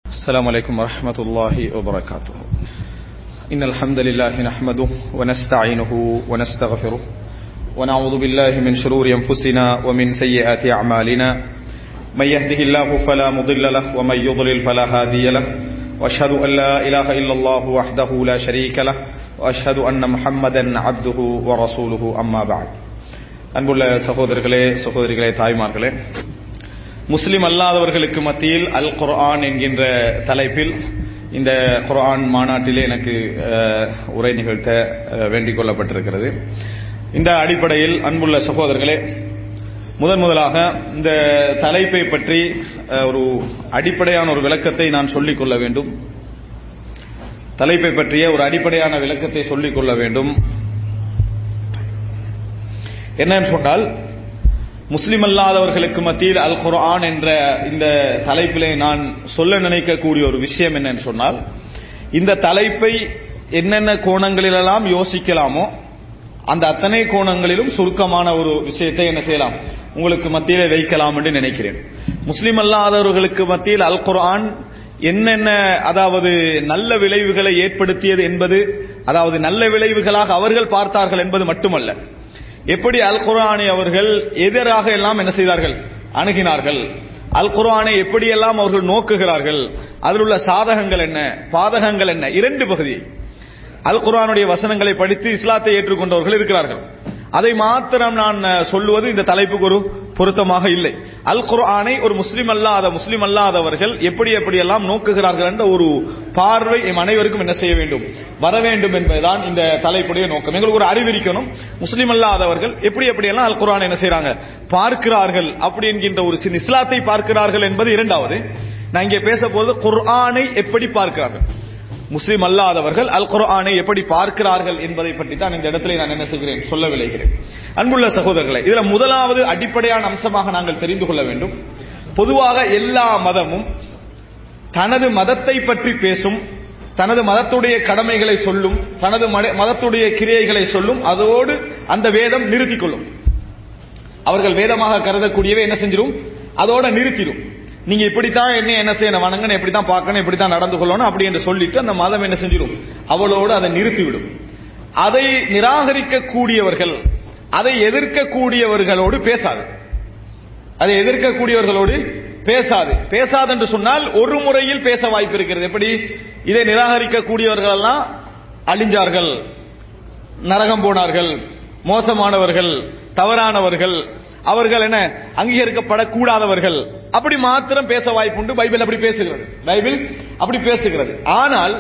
السلام عليكم ورحمة الله وبركاته إن الحمد لله نحمده ونستعينه ونستغفره ونعوذ بالله من شرور أنفسنا ومن سيئات أعمالنا من يهده الله فلا مضل له ومن يضلل فلا هادي له وأشهد أن لا إله إلا الله وحده لا شريك له وأشهد أن محمدا عبده ورسوله أما بعد அன்புள்ள சகோதரர்களே சகோதரிகளே தாய்மார்களே முஸ்லிம் அல்லாதவர்களுக்கு மத்தியில் அல் குர்ஆன் என்கின்ற தலைப்பில் இந்த குர்ஆன் மாநாட்டிலே எனக்கு அஹ், உரை நிகழ்த்த அஹ், வேண்டிக் கொள்ளப்பட்டிருக்கிறது இந்த அடிப்படையில் அன்புள்ள சகோதரர்களே முதன் முதலாக இந்த தலைப்பை பற்றி அஹ், ஒரு அடிப்படையான ஒரு விளக்கத்தை நான் சொல்லிக் கொள்ள வேண்டும் தலைப்பை பற்றிய ஒரு அடிப்படையான விளக்கத்தை சொல்லிக் கொள்ள வேண்டும் என்னன்னு சொன்னால் முஸ்லிம் அல்லாதவர்களுக்கு மத்தியில் அல் குர்ஆன் என்ற இந்த தலைப்பிலே நான் சொல்ல நினைக்கக்கூடிய ஒரு விஷயம் என்னன்னு சொன்னால் இந்த தலைப்பை என்னென்ன கோணங்களிலெல்லாம் யோசிக்கலாமோ அந்த அத்தனை கோணங்களிலும் சுருக்கமான ஒரு விஷயத்தை என்ன செய்யலாம் உங்களுக்கு மத்தியிலே வைக்கலாம் என்று நினைக்கிறேன் முஸ்லிம் அல்லாதவர்களுக்கு மத்தியில் அல் குர்ஆன் என்னென்ன அதாவது நல்ல விளைவுகளை ஏற்படுத்தியது என்பது அதாவது நல்ல விளைவுகளாக அவர்கள் பார்த்தார்கள் என்பது மட்டுமல்ல எப்படி அல் குர்ஆனை அவர்கள் எதிராக எல்லாம் என்ன செய்தார்கள் அணுகினார்கள் அல் குர்ஆனை எப்படியெல்லாம் அவர்கள் நோக்குகிறார்கள் அதில் உள்ள சாதகங்கள் என்ன பாதகங்கள் என்ன இரண்டு பகுதி அல் குர்ஆனுடைய வசனங்களை படித்து இஸ்லாத்தை ஏற்றுக்கொண்டவர்கள் இருக்கிறார்கள் அதை மாத்திரம் நான் அஹ், சொல்லுவது இந்த தலைப்புக்கு ஒரு பொருத்தமாக இல்லை அல் குர்ஆனை ஒரு முஸ்லிம் அல்லாத முஸ்லிம் அல்லாதவர்கள் எப்படி எப்படியெல்லாம் நோக்குகிறார்கள் என்ற ஒரு பார்வை எம் அனைவருக்கும் என்ன செய்ய வேண்டும் வர வேண்டும் என்பதுதான் இந்த தலைப்புடைய நோக்கம் எங்களுக்கு ஒரு அறிவிக்கணும் முஸ்லிம் அல்லாதவர்கள் எப்படி எப்படியெல்லாம் அல் குர்ஆனை என்ன செய்றாங்க பார்க்கிறார்கள் அப்படி என்கின்ற ஒரு சின்ன இஸ்லாத்தை பார்க்கிறார்கள் என்பது இரண்டாவது நான் இங்கே பேச போவது குர்ஆனை எப்படி பார்க்கிறார்கள் முஸ்லிம் அல்லாதவர்கள் அல் குர்ஆனை எப்படி பார்க்கிறார்கள் என்பதை பற்றி தான் இந்த இடத்துல நான் என்ன செய்கிறேன் சொல்ல விளைகிறேன் அன்புள்ள சகோதரர்களே இதுல முதலாவது அடிப்படையான அம்சமாக நாங்கள் தெரிந்து கொள்ள வேண்டும் பொதுவாக எல்லா மதமும் தனது மதத்தை பற்றி பேசும் தனது மதத்துடைய கடமைகளை சொல்லும் தனது மத- மதத்துடைய கிரியைகளை சொல்லும் அதோடு அந்த வேதம் நிறுத்திக் கொள்ளும் அவர்கள் வேதமாக கருதக்கூடியவை என்ன செஞ்சிரும் அதோட நிறுத்திடும் நீங்க இப்படித்தான் என்ன என்ன செய்யணும் வணங்கணும் இப்படித்தான் பார்க்கணும் இப்படித்தான் நடந்து கொள்ளணும் அப்படி என்று சொல்லிட்டு அந்த மதம் என்ன செஞ்சிடும் அவளோடு அதை நிறுத்திவிடும் அதை நிராகரிக்கக்கூடியவர்கள் அதை எதிர்க்கக்கூடியவர்களோடு பேசாது அதை எதிர்க்கக்கூடியவர்களோடு பேசாது பேசாது என்று சொன்னால் ஒரு முறையில் பேச வாய்ப்பு இருக்கிறது எப்படி இதை நிராகரிக்கக்கூடியவர்கள் எல்லாம் அழிஞ்சார்கள் நரகம் போனார்கள் மோசமானவர்கள் தவறானவர்கள் அவர்கள் என்ன அங்கீகரிக்கப்படக்கூடாதவர்கள் அப்படி மாத்திரம் பேச வாய்ப்புண்டு பைபிள் அப்படி பேசுகிறது பைபிள் அப்படி பேசுகிறது ஆனால்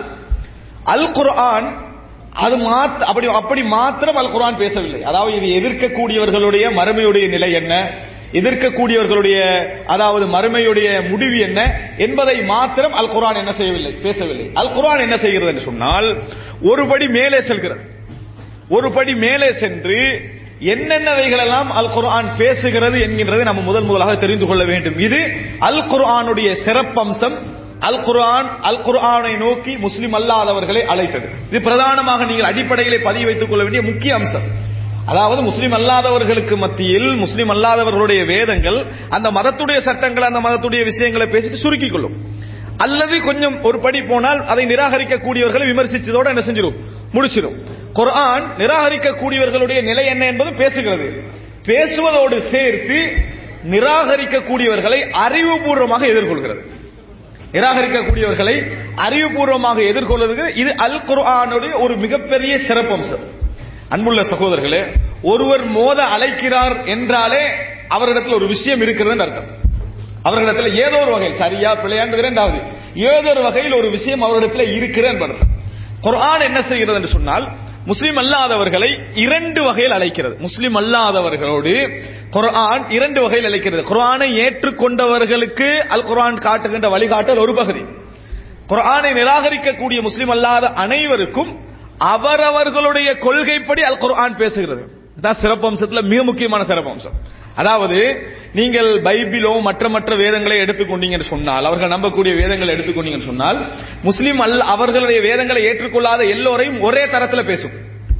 அல் குர்ஆன் அது மாத் அப்படி அப்படி மாத்திரம் அல் குர்ஆன் பேசவில்லை அதாவது இது எதிர்க்கக்கூடியவர்களுடைய மறுமையுடைய நிலை என்ன எதிர்க்கக்கூடியவர்களுடைய அதாவது மறுமையுடைய முடிவு என்ன என்பதை மாத்திரம் அல் குர்ஆன் என்ன செய்யவில்லை பேசவில்லை அல் குர்ஆன் என்ன செய்கிறது என்று சொன்னால் ஒருபடி மேலே செல்கிறது ஒரு படி மேலே சென்று என்னென்னவைகளெல்லாம் அல் குர்ஆன் பேசுகிறது என்கின்றதை நம்ம முதல் முதலாக தெரிந்து கொள்ள வேண்டும் இது அல் குர்ஆனுடைய சிறப்பம்சம் அல் குர்ஆன் அல் குர்ஆனை நோக்கி முஸ்லிம் அல்லாதவர்களை அழைத்தது இது பிரதானமாக நீங்கள் அடிப்படையிலே பதிவு வைத்துக் கொள்ள வேண்டிய முக்கிய அம்சம் அதாவது முஸ்லிம் அல்லாதவர்களுக்கு மத்தியில் முஸ்லிம் அல்லாதவர்களுடைய வேதங்கள் அந்த மதத்துடைய சட்டங்கள் அந்த மதத்துடைய விஷயங்களை பேசிட்டு சுருக்கிக் கொள்ளும் அல்லது கொஞ்சம் ஒரு படி போனால் அதை நிராகரிக்கக்கூடியவர்களை விமர்சிச்சதோட என்ன செஞ்சிடும் முடிச்சிடும் குர்ஆன் நிராகரிக்கக்கூடியவர்களுடைய நிலை என்ன என்பது பேசுகிறது பேசுவதோடு சேர்த்து நிராகரிக்கக்கூடியவர்களை அறிவுபூர்வமாக எதிர்கொள்கிறது நிராகரிக்கக்கூடியவர்களை அறிவுபூர்வமாக எதிர்கொள்வது இது அல் குர்ஆனுடைய ஒரு மிகப்பெரிய சிறப்பம்சம் அன்புள்ள சகோதரர்களே ஒருவர் மோத அழைக்கிறார் என்றாலே அவரிடத்தில் ஒரு விஷயம் இருக்கிறதுன்னு அர்த்தம் அவர்களிடத்தில் ஏதோ ஒரு வகையில் சரியா பிழையாண்டு இரண்டாவது ஏதோ ஒரு வகையில் ஒரு விஷயம் அவரிடத்தில் இருக்கிறது என்பது குர்ஆன் என்ன செய்கிறது என்று சொன்னால் முஸ்லிம் அல்லாதவர்களை இரண்டு வகையில் அழைக்கிறது முஸ்லிம் அல்லாதவர்களோடு குர்ஆன் இரண்டு வகையில் அழைக்கிறது குர்ஆனை ஏற்றுக்கொண்டவர்களுக்கு அல் குர்ஆன் காட்டுகின்ற வழிகாட்டல் ஒரு பகுதி குர்ஆனை நிராகரிக்கக்கூடிய முஸ்லிம் அல்லாத அனைவருக்கும் அவரவர்களுடைய கொள்கைப்படி அல் குர்ஆன் பேசுகிறது இதுதான் சிறப்பம்சத்துல மிக முக்கியமான சிறப்பம்சம் அதாவது நீங்கள் பைபிளோ மற்ற மற்ற வேதங்களை எடுத்துக்கொண்டீங்கன்னு சொன்னால் அவர்கள் நம்பக்கூடிய வேதங்களை எடுத்துக்கொண்டீங்கன்னு சொன்னால் முஸ்லிம் அல்ல அவர்களுடைய வேதங்களை ஏற்றுக்கொள்ளாத எல்லோரையும் ஒரே தரத்துல பேசும்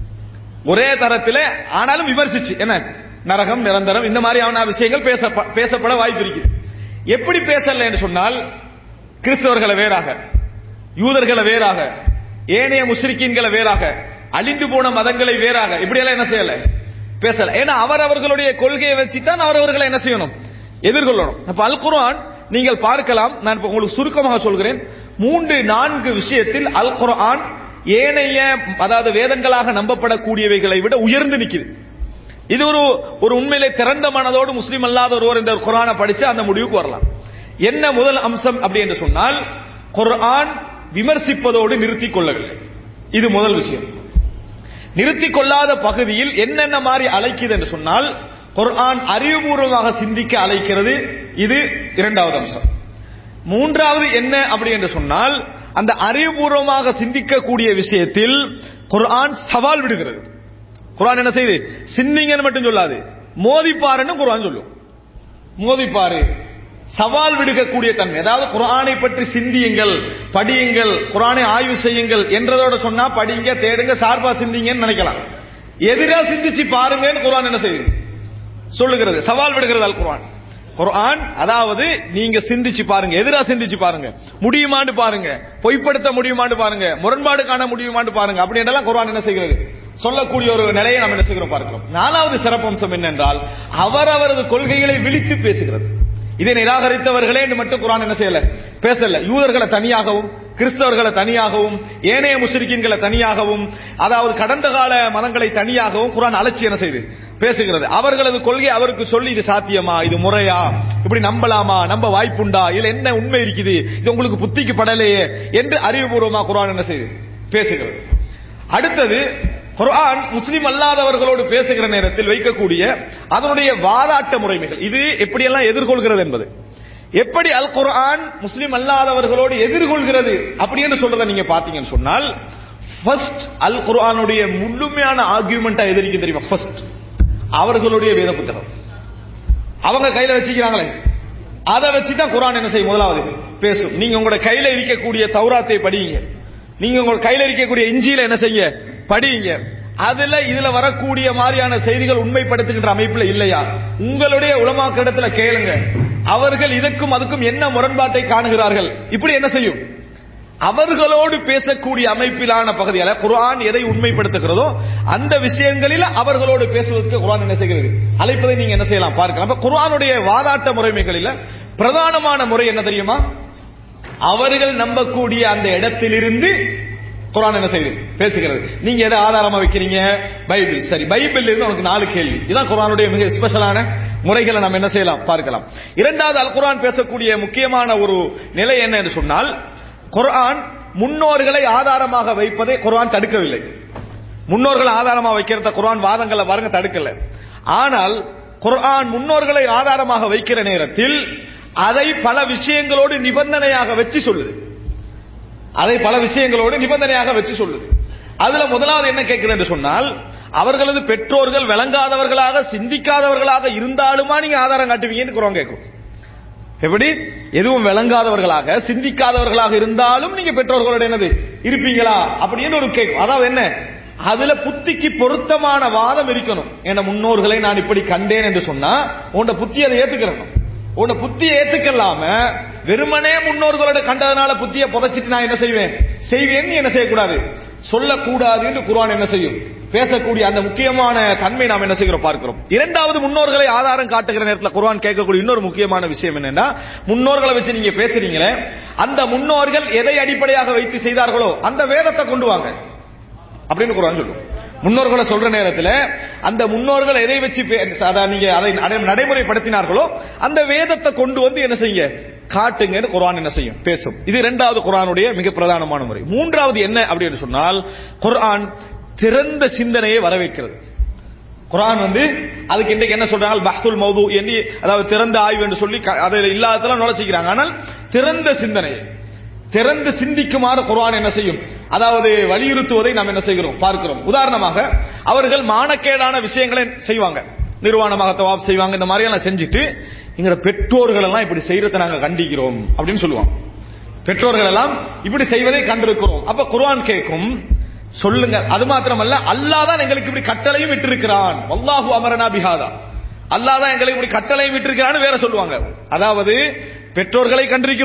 ஒரே தரத்துல ஆனாலும் விமர்சிச்சு என்ன நரகம் நிரந்தரம் இந்த மாதிரியான விஷயங்கள் பேச பேசப்பட வாய்ப்பு இருக்குது எப்படி பேசல என்று சொன்னால் கிறிஸ்தவர்களை வேறாக யூதர்களை வேறாக ஏனைய முஸ்லிக்கீன்களை வேறாக அழிந்து போன மதங்களை வேறாக இப்படி எல்லாம் என்ன செய்யல பேசல ஏன்னா அவர் அவர்களுடைய கொள்கையை வச்சுதான் அவரவர்களை என்ன செய்யணும் எதிர்கொள்ளணும் அப்ப அல் குர்ஆன் நீங்கள் பார்க்கலாம் நான் இப்ப உங்களுக்கு சுருக்கமாக சொல்கிறேன் மூன்று நான்கு விஷயத்தில் அல் குர்ஆன் ஏனைய அதாவது வேதங்களாக நம்பப்படக்கூடியவைகளை விட உயர்ந்து நிக்குது இது ஒரு ஒரு உண்மையிலே திறந்த மனதோடு முஸ்லீம் அல்லாத ஒருவர் இந்த குர்ஆனை படிச்சு அந்த முடிவுக்கு வரலாம் என்ன முதல் அம்சம் அப்படி என்று சொன்னால் குர்ஆன் விமர்சிப்பதோடு நிறுத்திக் கொள்ளவில்லை இது முதல் விஷயம் நிறுத்திக் கொள்ளாத பகுதியில் என்னென்ன மாதிரி அழைக்குது என்று சொன்னால் குர்ஆன் அறிவுபூர்வமாக சிந்திக்க அழைக்கிறது இது இரண்டாவது அம்சம் மூன்றாவது என்ன அப்படி என்று சொன்னால் அந்த அறிவுபூர்வமாக சிந்திக்கக்கூடிய விஷயத்தில் குர்ஆன் சவால் விடுகிறது குர்ஆன் என்ன செய்யுது சிந்திங்கன்னு மட்டும் சொல்லாது மோதிப்பாருன்னு குர்ஆன் சொல்லும் மோதிப்பாரு சவால் விடுக்கக்கூடிய தன்மை அதாவது குர்ஆனை பற்றி சிந்தியுங்கள் படியுங்கள் குர்ஆனை ஆய்வு செய்யுங்கள் என்றதோட சொன்னா படிங்க தேடுங்க சார்பா சிந்திங்கன்னு நினைக்கலாம் எதிரா சிந்திச்சு பாருங்கன்னு குர்ஆன் என்ன செய்யுது சொல்லுகிறது சவால் விடுகிறது அல் குர்ஆன் குர்ஆன் அதாவது நீங்க சிந்திச்சு பாருங்க எதிரா சிந்திச்சு பாருங்க முடியுமான்னு பாருங்க பொய்ப்படுத்த முடியுமான்னு பாருங்க முரண்பாடு காண முடியுமான்னு பாருங்க அப்படி என்றெல்லாம் குர்ஆன் என்ன செய்கிறது சொல்லக்கூடிய ஒரு நிலையை நாம் என்ன செய்கிறோம் பார்க்கிறோம் நாலாவது சிறப்பம்சம் என்னென்றால் அவர் அவரது கொள்கைகளை விழித்து பேசுகிறது இதை நிராகரித்தவர்களே என்று மட்டும் குரான் என்ன செய்யல பேசல யூதர்களை தனியாகவும் கிறிஸ்தவர்களை தனியாகவும் ஏனைய முஸ்லிம்களை தனியாகவும் அதாவது கடந்த கால மதங்களை தனியாகவும் குரான் அலட்சி என்ன செய்து பேசுகிறது அவர்களது கொள்கை அவருக்கு சொல்லி இது சாத்தியமா இது முறையா இப்படி நம்பலாமா நம்ப வாய்ப்புண்டா இதுல என்ன உண்மை இருக்குது இது உங்களுக்கு புத்திக்கு படலையே என்று அறிவுபூர்வமா குரான் என்ன செய்து பேசுகிறது அடுத்தது குர்ஆன் முஸ்லிம் அல்லாதவர்களோடு பேசுகிற நேரத்தில் வைக்கக்கூடிய அதனுடைய வாதாட்ட முறைமைகள் இது எப்படியெல்லாம் எதிர்கொள்கிறது என்பது எப்படி அல் குர்ஆன் முஸ்லிம் அல்லாதவர்களோடு எதிர்கொள்கிறது அப்படி என்று சொல்றதை நீங்க பாத்தீங்கன்னு சொன்னால் ஃபர்ஸ்ட் அல் குர்ஆனுடைய முழுமையான ஆர்கியூமெண்டா எதிர்க்கு தெரியுமா ஃபர்ஸ்ட் அவர்களுடைய வேத புத்தகம் அவங்க கையில வச்சுக்கிறாங்களே அதை வச்சு தான் குர்ஆன் என்ன செய்யும் முதலாவது பேசும் நீங்க உங்களோட கையில இருக்கக்கூடிய தௌராத்தை படிங்க நீங்க உங்க கையில இருக்கக்கூடிய இஞ்சியில என்ன செய்ய படிங்க அதுல இதுல வரக்கூடிய மாதிரியான செய்திகள் உண்மைப்படுத்துகின்ற அமைப்புல இல்லையா உங்களுடைய உலமாக்கிடத்துல கேளுங்க அவர்கள் இதுக்கும் அதுக்கும் என்ன முரண்பாட்டை காணுகிறார்கள் இப்படி என்ன செய்யும் அவர்களோடு பேசக்கூடிய அமைப்பிலான பகுதியால குர்ஆன் எதை உண்மைப்படுத்துகிறதோ அந்த விஷயங்களில் அவர்களோடு பேசுவதற்கு குர்ஆன் என்ன செய்கிறது அழைப்பதை நீங்க என்ன செய்யலாம் பார்க்கலாம் அப்ப குர்ஆனுடைய வாதாட்ட முறைமைகளில் பிரதானமான முறை என்ன தெரியுமா அவர்கள் நம்பக்கூடிய அந்த இடத்திலிருந்து குரான் என்ன செய்யுது பேசுகிறது நீங்க எதை ஆதாரமா வைக்கிறீங்க பைபிள் சரி பைபிள் இருந்து உனக்கு நாலு கேள்வி இதான் குரானுடைய மிக ஸ்பெஷலான முறைகளை நம்ம என்ன செய்யலாம் பார்க்கலாம் இரண்டாவது அல் குரான் பேசக்கூடிய முக்கியமான ஒரு நிலை என்ன என்று சொன்னால் குர்ஆன் முன்னோர்களை ஆதாரமாக வைப்பதை குர்ஆன் தடுக்கவில்லை முன்னோர்களை ஆதாரமாக வைக்கிறத குர்ஆன் வாதங்களை பாருங்க தடுக்கல ஆனால் குர்ஆன் முன்னோர்களை ஆதாரமாக வைக்கிற நேரத்தில் அதை பல விஷயங்களோடு நிபந்தனையாக வச்சு சொல்லுது அதை பல விஷயங்களோடு நிபந்தனையாக வச்சு சொல்லுது அதுல முதலாவது என்ன கேட்குது என்று சொன்னால் அவர்களது பெற்றோர்கள் விளங்காதவர்களாக சிந்திக்காதவர்களாக இருந்தாலுமா நீங்க ஆதாரம் காட்டுவீங்கன்னு குரோம் கேட்கும் எப்படி எதுவும் விளங்காதவர்களாக சிந்திக்காதவர்களாக இருந்தாலும் நீங்க பெற்றோர்களோட என்னது இருப்பீங்களா அப்படின்னு ஒரு கேட்கும் அதாவது என்ன அதுல புத்திக்கு பொருத்தமான வாதம் இருக்கணும் என முன்னோர்களை நான் இப்படி கண்டேன் என்று சொன்னா உன்ட புத்தி அதை ஏத்துக்கிறணும் உன்னை புத்தியை ஏத்துக்கலாம வெறுமனே முன்னோர்களோட கண்டதுனால புத்தியை புதைச்சிட்டு நான் என்ன செய்வேன் செய்வேன் என்ன செய்யக்கூடாது சொல்லக்கூடாது என்று குர்ஆன் என்ன செய்யும் பேசக்கூடிய அந்த முக்கியமான தன்மை நாம் என்ன செய்கிறோம் பார்க்கிறோம் இரண்டாவது முன்னோர்களை ஆதாரம் காட்டுகிற நேரத்தில் குர்ஆன் கேட்கக்கூடிய இன்னொரு முக்கியமான விஷயம் என்னன்னா முன்னோர்களை வச்சு நீங்க பேசுறீங்களே அந்த முன்னோர்கள் எதை அடிப்படையாக வைத்து செய்தார்களோ அந்த வேதத்தை கொண்டு வாங்க அப்படின்னு குர்ஆன் சொல்லும் முன்னோர்களை சொல்ற நேரத்தில் அந்த முன்னோர்கள் எதை வச்சு நீங்க அதை நடைமுறைப்படுத்தினார்களோ அந்த வேதத்தை கொண்டு வந்து என்ன செய்யுங்க காட்டுங்கன்னு குரான் என்ன செய்யும் பேசும் இது இரண்டாவது குரானுடைய மிக பிரதானமான முறை மூன்றாவது என்ன அப்படின்னு சொன்னால் குர்ஆன் திறந்த சிந்தனையை வரவேற்கிறது குரான் வந்து அதுக்கு இன்றைக்கு என்ன சொல்றாங்க பஹ்துல் மௌது என்று அதாவது திறந்த ஆய்வு என்று சொல்லி அதில் இல்லாததெல்லாம் நுழைச்சிக்கிறாங்க ஆனால் திறந்த சிந்தனையை திறந்து சிந்திக்குமாறு குர்ஆன் என்ன செய்யும் அதாவது வலியுறுத்துவதை நாம் என்ன செய்கிறோம் பார்க்கிறோம் உதாரணமாக அவர்கள் மானக்கேடான விஷயங்களை செய்வாங்க நிர்வாணமாக தவாப் செய்வாங்க இந்த மாதிரி எல்லாம் செஞ்சுட்டு எங்களோட பெற்றோர்கள் எல்லாம் இப்படி செய்யறதை நாங்க கண்டிக்கிறோம் அப்படின்னு சொல்லுவாங்க பெற்றோர்கள் எல்லாம் இப்படி செய்வதை கண்டிருக்கிறோம் அப்ப குர்ஆன் கேட்கும் சொல்லுங்க அது மாத்திரமல்ல அல்லாஹ் தான் எங்களுக்கு இப்படி கட்டளையும் விட்டிருக்கிறான் வல்லாஹு அமரனா பிஹாதா அல்லாஹ் தான் எங்களுக்கு இப்படி கட்டளையும் விட்டிருக்கிறான்னு வேற சொல்லுவாங்க அதாவது பெற்றோர்களை கண்டிருக்கிறோம்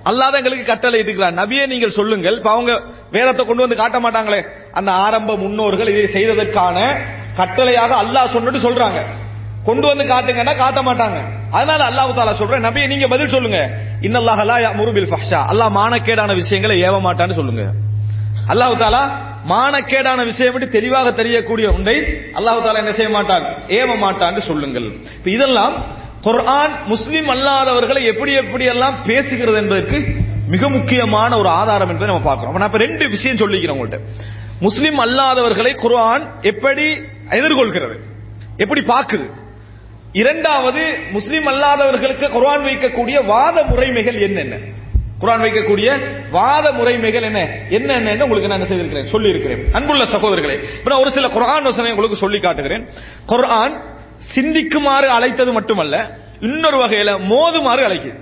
அல்லாஹ் தான் எங்களுக்கு கட்டளை இட்டுக்கிறார் நபியே நீங்கள் சொல்லுங்கள் இப்ப அவங்க வேதத்தை கொண்டு வந்து காட்ட மாட்டாங்களே அந்த ஆரம்ப முன்னோர்கள் இதை செய்ததற்கான கட்டளையாக அல்லாஹ் சொன்னது சொல்றாங்க கொண்டு வந்து காட்டுங்கன்னா காட்ட மாட்டாங்க அதனால அல்லாஹ் தாலா சொல்றேன் நபியை நீங்க பதில் சொல்லுங்க இன்னல்லாஹ் லா யஅமுரு பில் ஃபஹ்ஷா அல்லாஹ் மானக்கேடான விஷயங்களை ஏவ மாட்டான்னு சொல்லுங்க அல்லாஹ் தாலா மானக்கேடான விஷயம் பற்றி தெளிவாக தெரியக்கூடிய ஒன்றை அல்லாஹ் தாலா என்ன செய்ய மாட்டான் ஏவ மாட்டான்னு சொல்லுங்கள் இப்ப இதெல்லாம் குர்ஆன் முஸ்லிம் அல்லாதவர்களை எப்படி எப்படி எல்லாம் பேசுகிறது என்பதற்கு மிக முக்கியமான ஒரு ஆதாரம் என்பதை நம்ம பார்க்கிறோம் நான் இப்ப ரெண்டு விஷயம் சொல்லிக்கிறேன் உங்கள்ட்ட முஸ்லிம் அல்லாதவர்களை குர்ஆன் எப்படி எதிர்கொள்கிறது எப்படி பார்க்குது இரண்டாவது முஸ்லிம் அல்லாதவர்களுக்கு குர்ஆன் வைக்கக்கூடிய வாத முறைமைகள் என்னென்ன குர்ஆன் வைக்கக்கூடிய வாத முறைமைகள் என்ன என்னென்ன உங்களுக்கு நான் என்ன செய்திருக்கிறேன் சொல்லி இருக்கிறேன் அன்புள்ள சகோதரர்களே இப்ப நான் ஒரு சில குர்ஆன் வசனம் உங்களுக்கு சொல்லி காட்டுகிறேன் குர்ஆன் சிந்திக்குமாறு அழைத்தது மட்டுமல்ல இன்னொரு வகையில மோதுமாறு அழைக்குது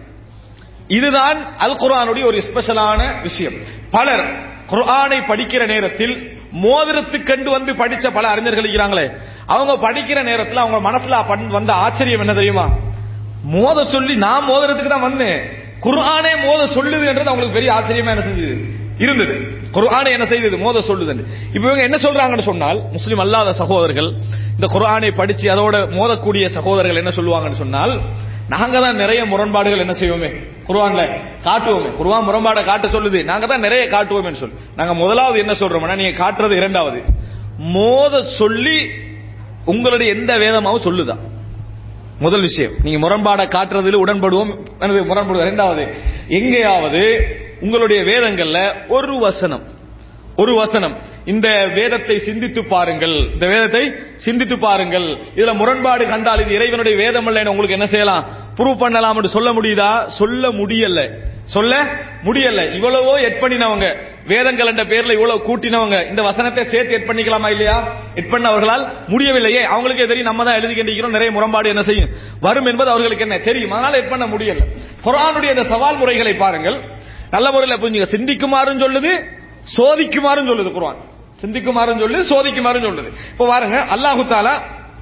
இதுதான் அல் குர்ஆனுடைய ஒரு ஸ்பெஷலான விஷயம் பலர் குர்ஆனை படிக்கிற நேரத்தில் மோதிரத்துக்கண்டு வந்து படிச்ச பல அறிஞர்கள் இருக்கிறாங்களே அவங்க படிக்கிற நேரத்தில் அவங்க மனசுல பண்- வந்த ஆச்சரியம் என்ன தெரியுமா மோத சொல்லி நான் மோதிரத்துக்கு தான் வந்தேன் குர்ஆனே மோத சொல்லுது என்றது அவங்களுக்கு பெரிய ஆச்சரியமா என்ன செஞ்சது இருந்தது குர்ஆனை என்ன செய்தது மோத சொல்லுது இப்போ இவங்க என்ன சொல்றாங்கன்னு சொன்னால் முஸ்லிம் அல்லாத சகோதரர்கள் இந்த குர்ஆனை படிச்சு அதோட மோதக்கூடிய சகோதரர்கள் என்ன சொல்லுவாங்கன்னு சொன்னால் நாங்க தான் நிறைய முரண்பாடுகள் என்ன செய்வோமே குர்ஆன்ல காட்டுவோமே குர்ஆன் முரண்பாடை காட்ட சொல்லுது நாங்க தான் நிறைய காட்டுவோமே சொல்லி நாங்க முதலாவது என்ன சொல்றோம்னா நீங்க காட்டுறது இரண்டாவது மோத சொல்லி உங்களுடைய எந்த வேதமாவும் சொல்லுதா முதல் விஷயம் நீங்க முரண்பாடை காட்டுறதுல உடன்படுவோம் எனது முரண்படுவோம் இரண்டாவது எங்கேயாவது உங்களுடைய வேதங்கள்ல ஒரு வசனம் ஒரு வசனம் இந்த வேதத்தை சிந்தித்து பாருங்கள் இந்த வேதத்தை சிந்தித்து பாருங்கள் இதுல முரண்பாடு கண்டால் இது இறைவனுடைய வேதம் அல்ல உங்களுக்கு என்ன செய்யலாம் ப்ரூவ் பண்ணலாம் என்று சொல்ல முடியுதா சொல்ல முடியல சொல்ல முடியல இவ்வளவோ எட் பண்ணினவங்க வேதங்கள் என்ற பேர்ல இவ்வளவு கூட்டினவங்க இந்த வசனத்தை சேர்த்து எட் பண்ணிக்கலாமா இல்லையா எட் பண்ண அவர்களால் முடியவில்லையே அவங்களுக்கே தெரியும் நம்ம தான் எழுதி கொண்டிருக்கிறோம் நிறைய முரண்பாடு என்ன செய்யும் வரும் என்பது அவர்களுக்கு என்ன தெரியும் அதனால எட் பண்ண முடியல குர்ஆனுடைய இந்த சவால் முறைகளை பாருங்கள் நல்ல முறையில் புரிஞ்சுங்க சிந்திக்குமாறும் சொல்லுது சோதிக்குமாறும் சொல்லுது குர்ஆன் சிந்திக்குமாறும் சொல்லுது சோதிக்குமாறும் சொல்லுது இப்போ பாருங்க அல்லாஹு தாலா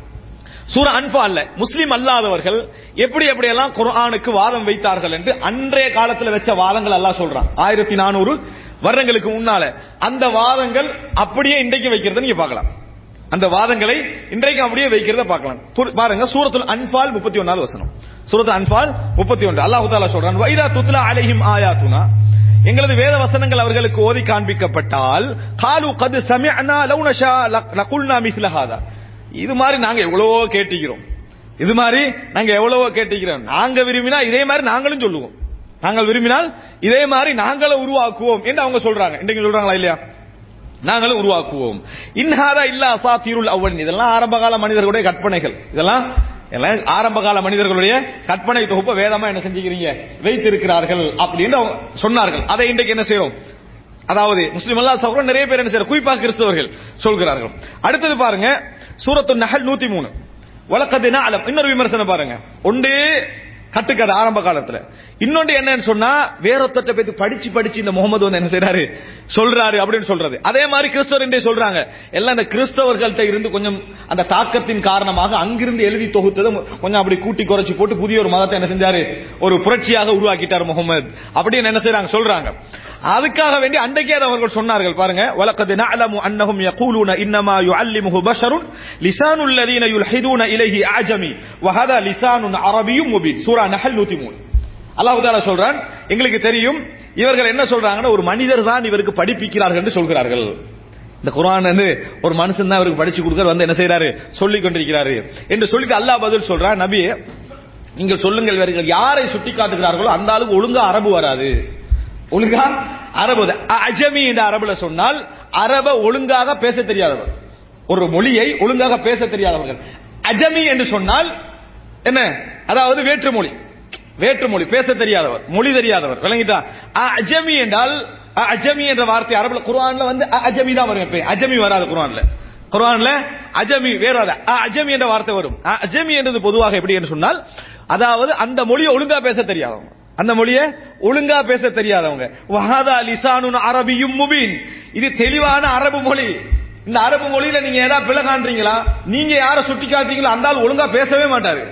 சூர அன்பால்ல முஸ்லிம் அல்லாதவர்கள் எப்படி எப்படியெல்லாம் குர்ஆனுக்கு வாதம் வைத்தார்கள் என்று அன்றைய காலத்துல வச்ச வாதங்கள் அல்லாஹ் சொல்றான் ஆயிரத்தி நானூறு வருடங்களுக்கு முன்னால அந்த வாதங்கள் அப்படியே இன்றைக்கு வைக்கிறத நீங்க பார்க்கலாம் அந்த வாதங்களை இன்றைக்கு அப்படியே வைக்கிறத பார்க்கலாம் புர்- பாருங்க சூரத்துல் அன்பால் முப்பத்தி ஒன்னாவது வசனம் சூரத்துல் அன்பால் முப்பத்தி ஒன்று அல்லாஹு தாலா சொல்றான் வைதா துத்லா அலைஹிம் ஆயாத்துனா எங்களது வேத வசனங்கள் அவர்களுக்கு ஓதி காண்பிக்கப்பட்டால் காலு கது சமிஅனா லவ் நஷா லக்- லகுல்னா மிஸ்ல ஹாதா இது மாதிரி நாங்க எவ்வளவோ கேட்டிக்கிறோம் இது மாதிரி நாங்க எவ்வளவோ கேட்டிக்கிறோம் நாங்க விரும்பினா இதே மாதிரி நாங்களும் சொல்லுவோம் நாங்கள் விரும்பினால் இதே மாதிரி நாங்களும் உருவாக்குவோம் என்று அவங்க சொல்றாங்க இன்றைக்கு சொல்றாங்களா இல்லையா நாங்களும் உருவாக்குவோம் இன்ஹாரா இல்ல அசாத்தீருல் அவ்வன் இதெல்லாம் ஆரம்பகால மனிதர்களுடைய கற்பனைகள் இதெல்லாம் எல்லாம் ஆரம்பகால மனிதர்களுடைய கற்பனை தொகுப்பை வேதமா என்ன செஞ்சுக்கிறீங்க வைத்திருக்கிறார்கள் அப்படின்னு அவங்க சொன்னார்கள் அதை இன்றைக்கு என்ன செய்யறோம் அதாவது முஸ்லிம் அல்லா சகோதரர் நிறைய பேர் என்ன செய்யற குறிப்பாக கிறிஸ்தவர்கள் சொல்கிறார்கள் அடுத்தது பாருங்க சூரத்து நஹல் நூத்தி மூணு வழக்கத்தினா அலம் இன்னொரு விமர்சனம் பாருங்க ஒன்று கட்டுக்கதை ஆரம்ப காலத்துல இன்னொன்று என்னன்னு சொன்னா வேறொத்தட்ட பேத்து படிச்சு படிச்சு இந்த முகமது வந்து என்ன செய்றாரு சொல்றாரு அப்படின்னு சொல்றது அதே மாதிரி கிறிஸ்தவர் என்றே சொல்றாங்க எல்லாம் இந்த கிறிஸ்தவர்கள்ட்ட இருந்து கொஞ்சம் அந்த தாக்கத்தின் காரணமாக அங்கிருந்து எழுதி தொகுத்ததை கொஞ்சம் அப்படி கூட்டி குறைச்சு போட்டு புதிய ஒரு மதத்தை என்ன செஞ்சாரு ஒரு புரட்சியாக உருவாக்கிட்டார் முகமது அப்படின்னு என்ன செய்றாங்க சொல்றாங்க அதுக்காக வேண்டி அன்றைக்கே அதை அவர்கள் சொன்னார்கள் பாருங்க வலக்கது நஅலமு அன்னஹும் யகூலுன இன்னமா யுஅல்லிமுஹு பஷருன் லிசானுல் லதீன யுல்ஹிதுன இலைஹி அஜமி வஹதா லிசானுன் அரபியும் முபீன் சூரா நஹல் 103 அல்லாஹ் தஆலா சொல்றான் எங்களுக்கு தெரியும் இவர்கள் என்ன சொல்றாங்கன்னா ஒரு மனிதர் தான் இவருக்கு படிப்பிக்கிறார்கள் என்று சொல்கிறார்கள் இந்த குர்ஆன் வந்து ஒரு மனுஷன் தான் இவருக்கு படிச்சு கொடுக்கற வந்து என்ன செய்றாரு சொல்லிக் கொண்டிருக்கிறாரு என்று சொல்லிட்டு அல்லாஹ் பதில் சொல்றான் நபியே நீங்கள் சொல்லுங்கள் இவர்கள் யாரை சுட்டி காட்டுகிறார்களோ அந்த அளவுக்கு ஒழுங்கா அரபு வராது ஒழுங்கா அரபு அது. அஜமி என்ற அரபுல சொன்னால் அரப ஒழுங்காக பேச தெரியாதவர் ஒரு மொழியை ஒழுங்காக பேச தெரியாதவர்கள் அஜமி என்று சொன்னால் என்ன அதாவது வேற்றுமொழி வேற்றுமொழி பேச தெரியாதவர் மொழி தெரியாதவர் விளங்கிட்டா அஜமி என்றால் அஜமி என்ற வார்த்தை அரபுல குர்ஆன்ல வந்து அஜமி தான் வரும் எப்பயும் அஜமி வராது குர்ஆன்ல குர்ஆன்ல அஜமி வேறாத அஜமி என்ற வார்த்தை வரும் அஜமி என்றது பொதுவாக எப்படி என்று சொன்னால் அதாவது அந்த மொழியை ஒழுங்கா பேச தெரியாதவங்க அந்த மொழியை ஒழுங்கா பேச தெரியாதவங்க வஹாதா லிசானுன் அரபியும் முபீன் இது தெளிவான அரபு மொழி இந்த அரபு மொழியில நீங்க ஏதாவது பிழை காண்றீங்களா நீங்க யாரை சுட்டி காட்டுறீங்களோ அந்த ஆள் ஒழுங்கா பேசவே மாட்டாரு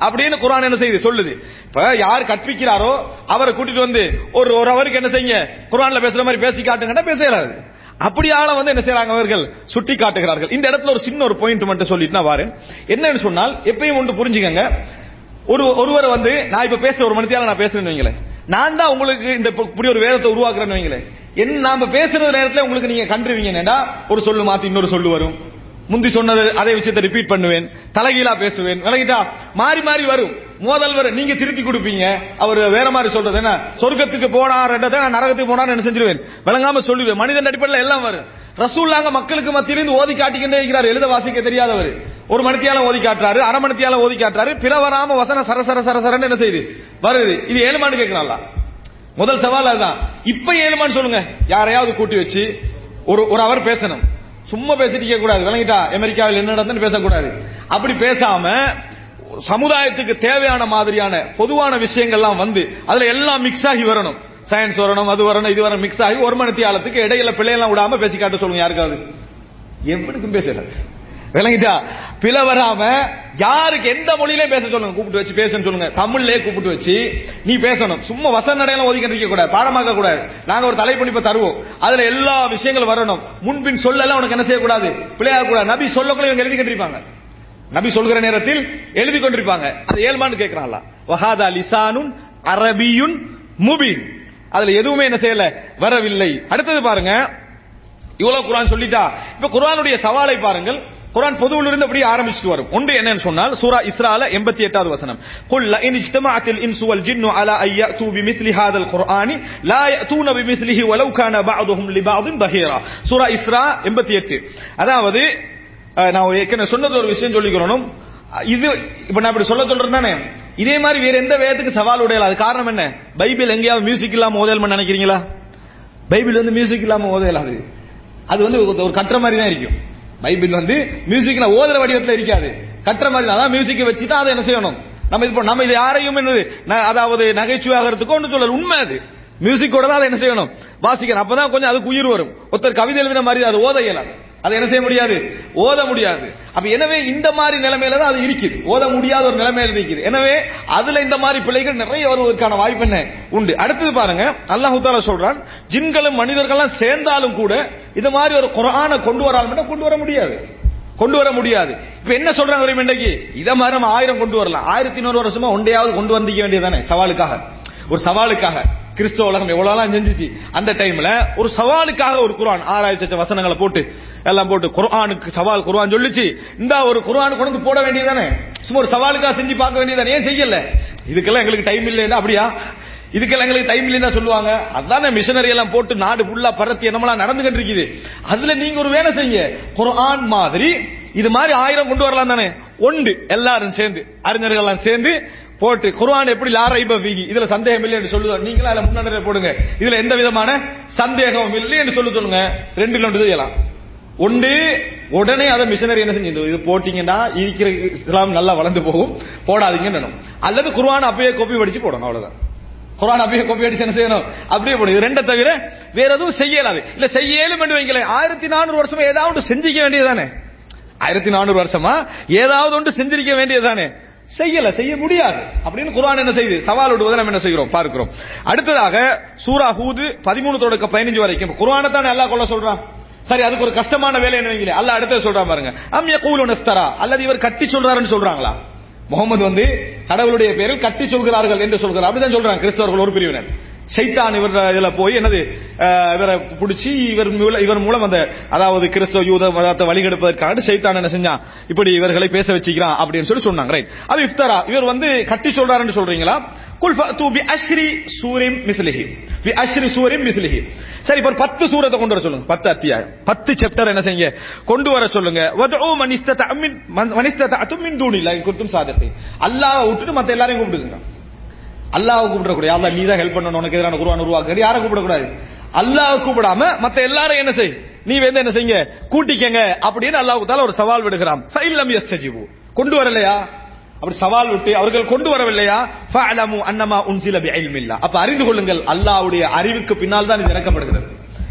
அப்படின்னு குர்ஆன் என்ன செய்யுது சொல்லுது இப்ப யார் கற்பிக்கிறாரோ அவரை கூட்டிட்டு வந்து ஒரு ஒரு அவருக்கு என்ன செய்யுங்க குர்ஆன்ல பேசுற மாதிரி பேசி காட்டுங்கன்னா பேச இயலாது அப்படியால வந்து என்ன செய்றாங்க அவர்கள் சுட்டி காட்டுகிறார்கள் இந்த இடத்துல ஒரு சின்ன ஒரு பாயிண்ட் மட்டும் சொல்லிட்டு நான் வரேன் என்னன்னு சொன்னால் எப்பயும் ஒன்று புரிஞ்சுக்கங்க ஒரு ஒருவர் வந்து நான் இப்ப பேசுற ஒரு மணித்தியால நான் பேசுறேன்னு வைங்களேன் நான் தான் உங்களுக்கு இந்த இப்ப இப்படி ஒரு வேதத்தை உருவாக்குறேன்னு வைங்களேன் என்ன நாம பேசுற நேரத்துல உங்களுக்கு நீங்க கண்டுருவீங்கன்னா ஒரு சொல்லு மாத்தி இன்னொரு சொல்லு வரும் முந்தி சொன்னது அதே விஷயத்தை ரிப்பீட் பண்ணுவேன் தலைகீழா பேசுவேன் விளங்கிட்டா மாறி மாறி வரும் மோதல் வரும் நீங்க திருத்தி கொடுப்பீங்க அவர் வேற மாதிரி சொல்றது என்ன சொர்க்கத்துக்கு போனார்ன்றதை நான் நரகத்துக்கு போனார் என்ன செஞ்சிருவேன் விளங்காம சொல்லுவேன் மனிதன் அடிப்படையில் எல்லாம் வரும் ரசூல்லாங்க மக்களுக்கு மத்தியிலிருந்து ஓதி காட்டிக்கிட்டே இருக்கிறார் எழுத வாசிக்க தெரியாதவர் ஒரு மணித்தியால ஓதி காட்டுறாரு அரை மணித்தியால ஓதி காட்டுறாரு பிற வராம வசன சர சர சர சரன்னு என்ன செய்யுது வருது இது ஏழுமான்னு கேட்கிறாங்களா முதல் சவால் அதுதான் இப்ப ஏழுமான்னு சொல்லுங்க யாரையாவது கூட்டி வச்சு ஒரு ஒரு அவர் பேசணும் சும்மா பேசிட்டு இருக்க கூடாது விளங்கிட்டா அமெரிக்காவில் என்ன நடந்ததுன்னு பேசக்கூடாது அப்படி பேசாம சமுதாயத்துக்கு தேவையான மாதிரியான பொதுவான விஷயங்கள்லாம் வந்து அதுல எல்லாம் மிக்ஸ் ஆகி வரணும் சயின்ஸ் வரணும் அது வரணும் இது வரணும் மிக்ஸ் ஆகி ஒரு மணி தியாலத்துக்கு இடையில பிள்ளையெல்லாம் விடாம பேசி காட்ட சொல்லுங்க யாருக்காவது எவனுக்கும் பேசல விளங்கிட்டா பிள வராம யாருக்கு எந்த மொழியிலே பேச சொல்லுங்க கூப்பிட்டு வச்சு பேசன்னு சொல்லுங்க தமிழ்லயே கூப்பிட்டு வச்சு நீ பேசணும் சும்மா வசன நடையில ஒதுக்கிட்டு இருக்க கூடாது பாடமாக்க கூடாது நாங்க ஒரு தலைப்பணிப்பை தருவோம் அதுல எல்லா விஷயங்களும் வரணும் முன்பின் சொல்லலாம் உனக்கு என்ன செய்யக்கூடாது பிள்ளையாக கூடாது நபி சொல்லக்குள்ள இவங்க எழுதிக்கிட்டு இருப்பாங்க நபி சொல்கிற நேரத்தில் எழுதி கொண்டிருப்பாங்க அது ஏழ்மான்னு கேட்கிறாங்களா வஹாதா லிசானுன் அரபியுன் முபின் அதுல எதுவுமே என்ன செய்யல வரவில்லை அடுத்தது பாருங்க இவ்வளவு குர்ஆன் சொல்லிட்டா இப்ப குர்ஆனுடைய சவாலை பாருங்கள் குர்ஆன் பொதுவில் இருந்து அப்படியே ஆரம்பிச்சுட்டு வரும் ஒன்று என்னன்னு சொன்னால் சூரா இஸ்ரால 88வது வசனம் குல் இன் இஜ்தமஅத்தில் இன்சு வல் ஜின்னு அலா ஐ யஅது பிமித்லி ஹாதல் குர்ஆனி லா யஅதூன பிமித்லிஹி வலவ் கான பஅதுஹும் லிபஅதின் பஹீரா சூரா இஸ்ரா 88 அதாவது அஹ், நான் ஏற்கனவே சொன்னது ஒரு விஷயம் சொல்லிக்கிறோம் இது இப்ப நான் இப்படி சொல்ல சொல்றேன் தானே இதே மாதிரி வேற எந்த வேதத்துக்கு சவால் உடையல அது காரணம் என்ன பைபிள் எங்கேயாவது மியூசிக் இல்லாம ஓதல் நினைக்கிறீங்களா பைபிள் வந்து மியூசிக் இல்லாம ஓதலாது அது வந்து ஒரு ஒரு கட்டுற மாதிரி தான் இருக்கும் பைபிள் வந்து மியூசிக்ல ஓதுற வடிவத்துல இருக்காது கட்டுற மாதிரி தான் அதான் மியூசிக்கை வச்சு தான் அதை என்ன செய்யணும் நம்ம இது பண்ண- நம்ம இது யாரையும் என்னது ந- அதாவது நகைச்சுவாகிறதுக்கு ஒன்று சொல்லல உண்மை அது மியூசிக்கோட தான் அதை என்ன செய்யணும் வாசிக்கணும் அப்பதான் கொஞ்சம் அதுக்கு உயிர் வரும் ஒருத்தர் கவிதை எழுதின மாதிரி அது ஓத இயலாது அதை என்ன செய்ய முடியாது ஓத முடியாது அப்ப எனவே இந்த மாதிரி நிலைமையில தான் அது இருக்குது ஓத முடியாத ஒரு நிலைமையில இருக்குது எனவே அதுல இந்த மாதிரி பிள்ளைகள் நிறைய வருவதற்கான வாய்ப்பு என்ன உண்டு அடுத்தது பாருங்க அல்லாஹ் தாலா சொல்றான் ஜின்களும் மனிதர்களும் சேர்ந்தாலும் கூட இது மாதிரி ஒரு குரானை கொண்டு வராமல் கொண்டு வர முடியாது கொண்டு வர முடியாது இப்ப என்ன சொல்றாங்க தெரியுமா இன்னைக்கு இத மாதிரி நம்ம ஆயிரம் கொண்டு வரலாம் ஆயிரத்தி நூறு வருஷமா ஒன்றையாவது கொண்டு வந்திக்க வேண்டியதானே சவாலுக்காக ஒரு சவாலுக்காக கிறிஸ்தவ உலகம் எவ்வளவுலாம் செஞ்சுச்சு அந்த டைம்ல ஒரு சவாலுக்காக ஒரு குர்ஆன் ஆராய்ச்சி வச்ச வசனங்களை போட்டு எல்லாம் போட்டு குர்ஆனுக்கு சவால் குர்ஆன் சொல்லிச்சு இந்த ஒரு குர்ஆன் கொண்டு வந்து போட வேண்டியதானே சும்மா ஒரு சவாலுக்காக செஞ்சு பார்க்க வேண்டியதானே ஏன் செய்யல இதுக்கெல்லாம் எங்களுக்கு டைம் இல்லைன்னா அப்படியா இதுக்கெல்லாம் எங்களுக்கு டைம் இல்லைன்னா சொல்லுவாங்க அதானே மிஷனரி எல்லாம் போட்டு நாடு ஃபுல்லா பரத்தி என்னமெல்லாம் நடந்துகிட்டு இருக்குது அதுல நீங்க ஒரு வேலை செய்ய குர்ஆன் மாதிரி இது மாதிரி ஆயிரம் கொண்டு வரலாம் தானே ஒன்று எல்லாரும் சேர்ந்து அறிஞர்கள் எல்லாம் சேர்ந்து போட்டு குர்ஆன் எப்படி லா ரைப ஃபீஹி இதுல சந்தேகம் இல்லை என்று சொல்லுதோ நீங்களா அதுல முன்னாடி போடுங்க இதுல எந்த விதமான சந்தேகம் இல்லை என்று சொல்லி சொல்லுங்க ரெண்டுல ஒன்று செய்யலாம் ஒன்று உடனே அதை மிஷனரி என்ன செஞ்சு இது போட்டீங்கன்னா இருக்கிற இஸ்லாம் நல்லா வளர்ந்து போகும் போடாதீங்கன்னு அல்லது குர்ஆன் அப்பயே கோப்பி படிச்சு போடணும் அவ்வளவுதான் குர்ஆன் அப்படியே கோப்பி அடிச்சு என்ன செய்யணும் அப்படியே போடும் இது ரெண்டை தவிர வேற எதுவும் செய்யலாது இல்ல செய்யலும் என்று வைங்களேன் ஆயிரத்தி நானூறு வருஷமா ஏதாவது ஒன்று செஞ்சிக்க வேண்டியதுதானே ஆயிரத்தி நானூறு வருஷமா ஏதாவது ஒன்று செஞ்சிருக்க வேண்டியதுதானே செய்யல செய்ய முடியாது அப்படின்னு குர்ஆன் என்ன செய்யுது சவால் விடுவதை நம்ம என்ன செய்கிறோம் பார்க்கிறோம் அடுத்ததாக சூரா ஹூது பதிமூணு தொடக்க பதினஞ்சு வரைக்கும் குர்ஆனை தானே எல்லாம் கொள்ள சொல்றான் சரி அதுக்கு ஒரு கஷ்டமான வேலை என்ன வைங்களே அல்லாஹ் அடுத்தது சொல்றான் பாருங்க அம் யகூலு நஸ்தரா அல்லது இவர் கட்டி சொல்றாருன்னு சொல்றாங்களா முகமது வந்து கடவுளுடைய பேரில் கட்டி சொல்கிறார்கள் என்று சொல்கிறார் அப்படிதான் சொல்றாங்க கிறிஸ்தவர்கள் ஒரு பிரிவினர் சைத்தான் இவர் இதுல போய் என்னது அஹ், இவரை பிடிச்சி இவர் மூல- இவர் மூலம் அந்த அதாவது கிறிஸ்தவ யூத மதத்தை வழிகெடுப்பதற்காக சைத்தான் என்ன செஞ்சான் இப்படி இவர்களை பேச வச்சுக்கிறான் அப்படின்னு சொல்லி சொன்னாங்க ரைட் அது இஃப்தரா இவர் வந்து கட்டி சொல்றாருன்னு சொல்றீங்களா குல் ஃபஅத்து பி அஷ்ரி சூரிம் மிஸ்லிஹி பி அஷ்ரி சூரிம் மிஸ்லிஹி சரி இப்ப ஒரு பத்து சூரத்தை கொண்டு வர சொல்லுங்க பத்து அத்தியாயம் பத்து சாப்டர் என்ன செய்யுங்க கொண்டு வர சொல்லுங்க வதஉ மன் இஸ்ததஅ மின் மன் இஸ்ததஅது மின் தூனில்லாஹி குன்தும் சாதிகீன் அல்லாஹ்வை விட்டுட்டு மத்த எல்லாரையும் கூப்பிடுங்க அல்லாஹ் கூப்பிடக்கூடாது அல்லாஹ் நீ தான் ஹெல்ப் பண்ணணும் உனக்கு எதிரான குருவான் உருவாக்கு யாரை கூப்பிடக்கூடாது அல்லாஹ் கூப்பிடாம மத்த எல்லாரும் என்ன செய் நீ வந்து என்ன செய்யுங்க கூட்டிக்கங்க அப்படின்னு அல்லாஹ் தால ஒரு சவால் விடுகிறான் ஃபைல்லம் யஸ்தஜிபு கொண்டு வரலையா அப்படி சவால் விட்டு அவர்கள் கொண்டு வரவில்லையா ஃபஅலமு அன்னமா உன்சில பிஇல்மில்லா அப்ப அறிந்து கொள்ளுங்கள் அல்லாஹ்வுடைய அறிவுக்கு பின்னால் தான் இது இறக்கப்படுகிறது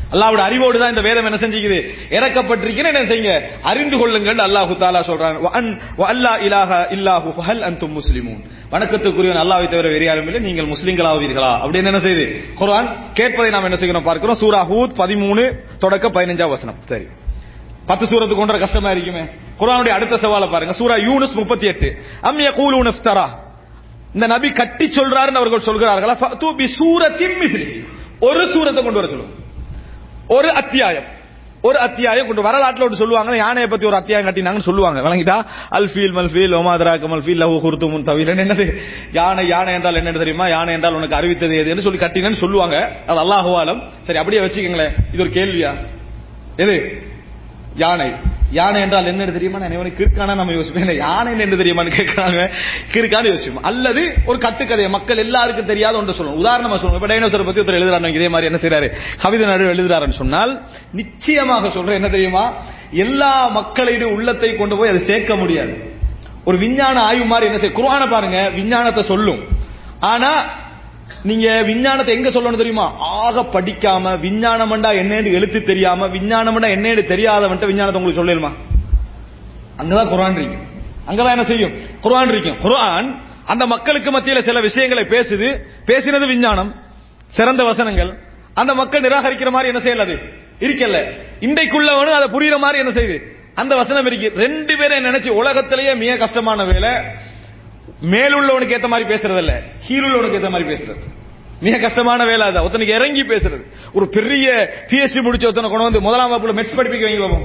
அல்லாஹ்வுடைய அறிவோடு தான் இந்த வேதம் என்ன செஞ்சுக்குது இறக்கப்பட்டிருக்கிறேன் என்ன செய்யுங்க அறிந்து கொள்ளுங்கள் அல்லாஹு தாலா சொல்றான் வ அன் வ அல்லா இலாஹ இல்லாஹு ஃபஹல் அன்தும் முஸ்லிமூன் வணக்கத்துக்குரியவன் அல்லாஹ்வை தவிர வேறு யாரும் இல்லை நீங்கள் முஸ்லிம்களாவீர்களா அப்படின்னு என்ன செய்யுது குர்ஆன் கேட்பதை நாம் என்ன செய்கிறோம் பார்க்கிறோம் சூரா ஹூத் 13 தொடக்க 15 வசனம் சரி பத்து சூரத்துக்கு கொண்ட கஷ்டமா இருக்குமே குர்ஆனுடைய அடுத்த சவாலை பாருங்க சூரா யூனுஸ் 38 அம் யகூலுன இஃப்தரா இந்த நபி கட்டி சொல்றாருன்னு அவர்கள் சொல்கிறார்களா ஃபஅது பி சூரத்தின் மிஸ்லிஹி ஒரு சூரத்தை கொண்டு வர சொல்லுங்க ஒரு அத்தியாயம் ஒரு அத்தியாயம் கொண்டு வரலாற்றுல ஒரு சொல்லுவாங்க யானையை பத்தி ஒரு அத்தியாயம் கட்டினாங்கன்னு சொல்லுவாங்க விளங்கிட்டா அல்ஃபீல் மல்ஃபீல் ஒமாதரா கமல் ஃபீல் லஹு குர்துமுன் தவீல் என்னது யானை யானை என்றால் என்னன்னு தெரியுமா யானை என்றால் உனக்கு அறிவித்தது எதுன்னு சொல்லி கட்டினேன்னு சொல்லுவாங்க அது அல்லாஹுவாலம் சரி அப்படியே வச்சுக்கங்களேன் இது ஒரு கேள்வியா எது யானை யானை என்றால் என்ன தெரியுமா நான் இவனுக்கு கிறுக்கானா நம்ம யோசிப்பேன் இல்ல, யானை என்ன தெரியுமான்னு கேட்கறாங்க கிறுக்கான்னு யோசிப்போம் அல்லது ஒரு கட்டுக்கதை மக்கள் எல்லாருக்கும் தெரியாத ஒன்று சொல்லணும் உதாரணமா சொல்லுங்க இப்ப டைனோசரை பத்தி ஒருத்தர் எழுதுறாங்க இதே மாதிரி என்ன செய்யறாரு கவிதை நடு எழுதுறாருன்னு சொன்னால் நிச்சயமாக சொல்றேன் என்ன தெரியுமா எல்லா மக்களுடைய உள்ளத்தை கொண்டு போய் அதை சேர்க்க முடியாது ஒரு விஞ்ஞான ஆய்வு மாதிரி என்ன செய்ய குர்ஆனை பாருங்க விஞ்ஞானத்தை சொல்லும் ஆனா நீங்க விஞ்ஞானத்தை எங்க சொல்லணும் தெரியுமா ஆக படிக்காம விஞ்ஞானம்டா என்னன்னு எழுத்து தெரியாம விஞ்ஞானம்டா என்னன்னு தெரியாதவன்ட்ட விஞ்ஞானத்தை உங்களுக்கு சொல்லலுமா அங்கதான் குர்ஆன் இருக்கு அங்கதான் என்ன செய்யும் குர்ஆன் இருக்கும் குர்ஆன் அந்த மக்களுக்கு மத்தியில சில விஷயங்களை பேசுது பேசினது விஞ்ஞானம் சிறந்த வசனங்கள் அந்த மக்கள் நிராகரிக்கிற மாதிரி என்ன செய்யல அது இருக்கல இன்றைக்குள்ளவனும் அதை புரியுற மாதிரி என்ன செய்யுது அந்த வசனம் இருக்கு ரெண்டு பேரும் நினைச்சு உலகத்திலேயே மிக கஷ்டமான வேலை மேலுள்ளவனுக்கு ஏத்த மாதிரி பேசுறது இல்ல கீழுள்ளவனுக்கு ஏத்த மாதிரி பேசுறது மிக கஷ்டமான வேலை அது ஒருத்தனுக்கு இறங்கி பேசுறது ஒரு பெரிய பிஎஸ்டி முடிச்ச ஒருத்தனை கொண்டு வந்து முதலாம் வகுப்புல மெட்ஸ் படிப்பிக்க வைங்க பாப்போம்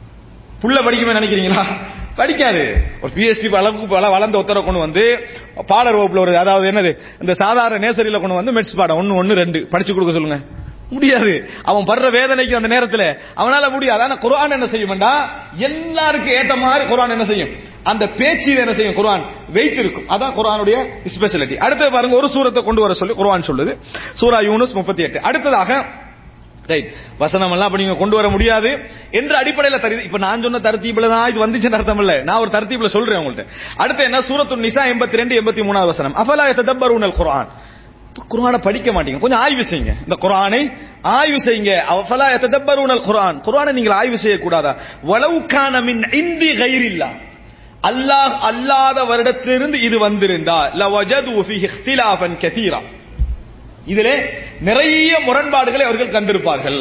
புள்ள படிக்குமே நினைக்கிறீங்களா படிக்காது ஒரு பிஎஸ்டி அளவுக்கு பல வளர்ந்த ஒருத்தரை கொண்டு வந்து பாடர் வகுப்புல ஒரு அதாவது என்னது இந்த சாதாரண நேசரியில கொண்டு வந்து மெட்ஸ் பாடம் ஒன்னு ஒன்னு ரெண்டு படிச்சு கொடுக்க சொல்லுங்க முடியாது அவன் படுற வேதனைக்கு அந்த நேரத்துல அவனால முடியாது ஆனா குர்ஆன் என்ன செய்யும்டா எல்லாருக்கும் ஏத்த மாதிரி குர்ஆன் என்ன செய்யும் அந்த பேச்சு என்ன செய்யும் குர்ஆன் வைத்திருக்கும் அதான் குர்ஆனுடைய ஸ்பெஷாலிட்டி அடுத்து பாருங்க ஒரு சூரத்தை கொண்டு வர சொல்லி குர்ஆன் சொல்லுது சூரா யூனுஸ் 38 அடுத்ததாக ரைட் வசனம் எல்லாம் அப்ப நீங்க கொண்டு வர முடியாது என்ற அடிப்படையில தருது இப்ப நான் சொன்ன தரத்தீப்புல தான் இது வந்துச்சுன்னு அர்த்தம் இல்ல நான் ஒரு தரத்தீப்புல சொல்றேன் உங்கள்ட்ட அடுத்து என்ன சூரத்து நிசா 82 83 வசனம் அஃபலா யததப்பரூனல் குர்ஆன் குர்ஆனை படிக்க மாட்டீங்க கொஞ்சம் ஆய்வு செய்யுங்க இந்த குர்ஆனை ஆய்வு செய்யுங்க அஃபலா யததப்பரூனல் குர்ஆன் குர்ஆனை நீங்கள் ஆய்வு செய்ய கூடாதா வலவ் கான மின் இந்தி கைரில்லா அல்லாஹ் அல்லாத வருடத்திலிருந்து இது வந்திருந்தா லவஜது ஃபீஹி இக்திலாஃபன் கதீரா இதிலே நிறைய முரண்பாடுகளை அவர்கள் கண்டிருப்பார்கள்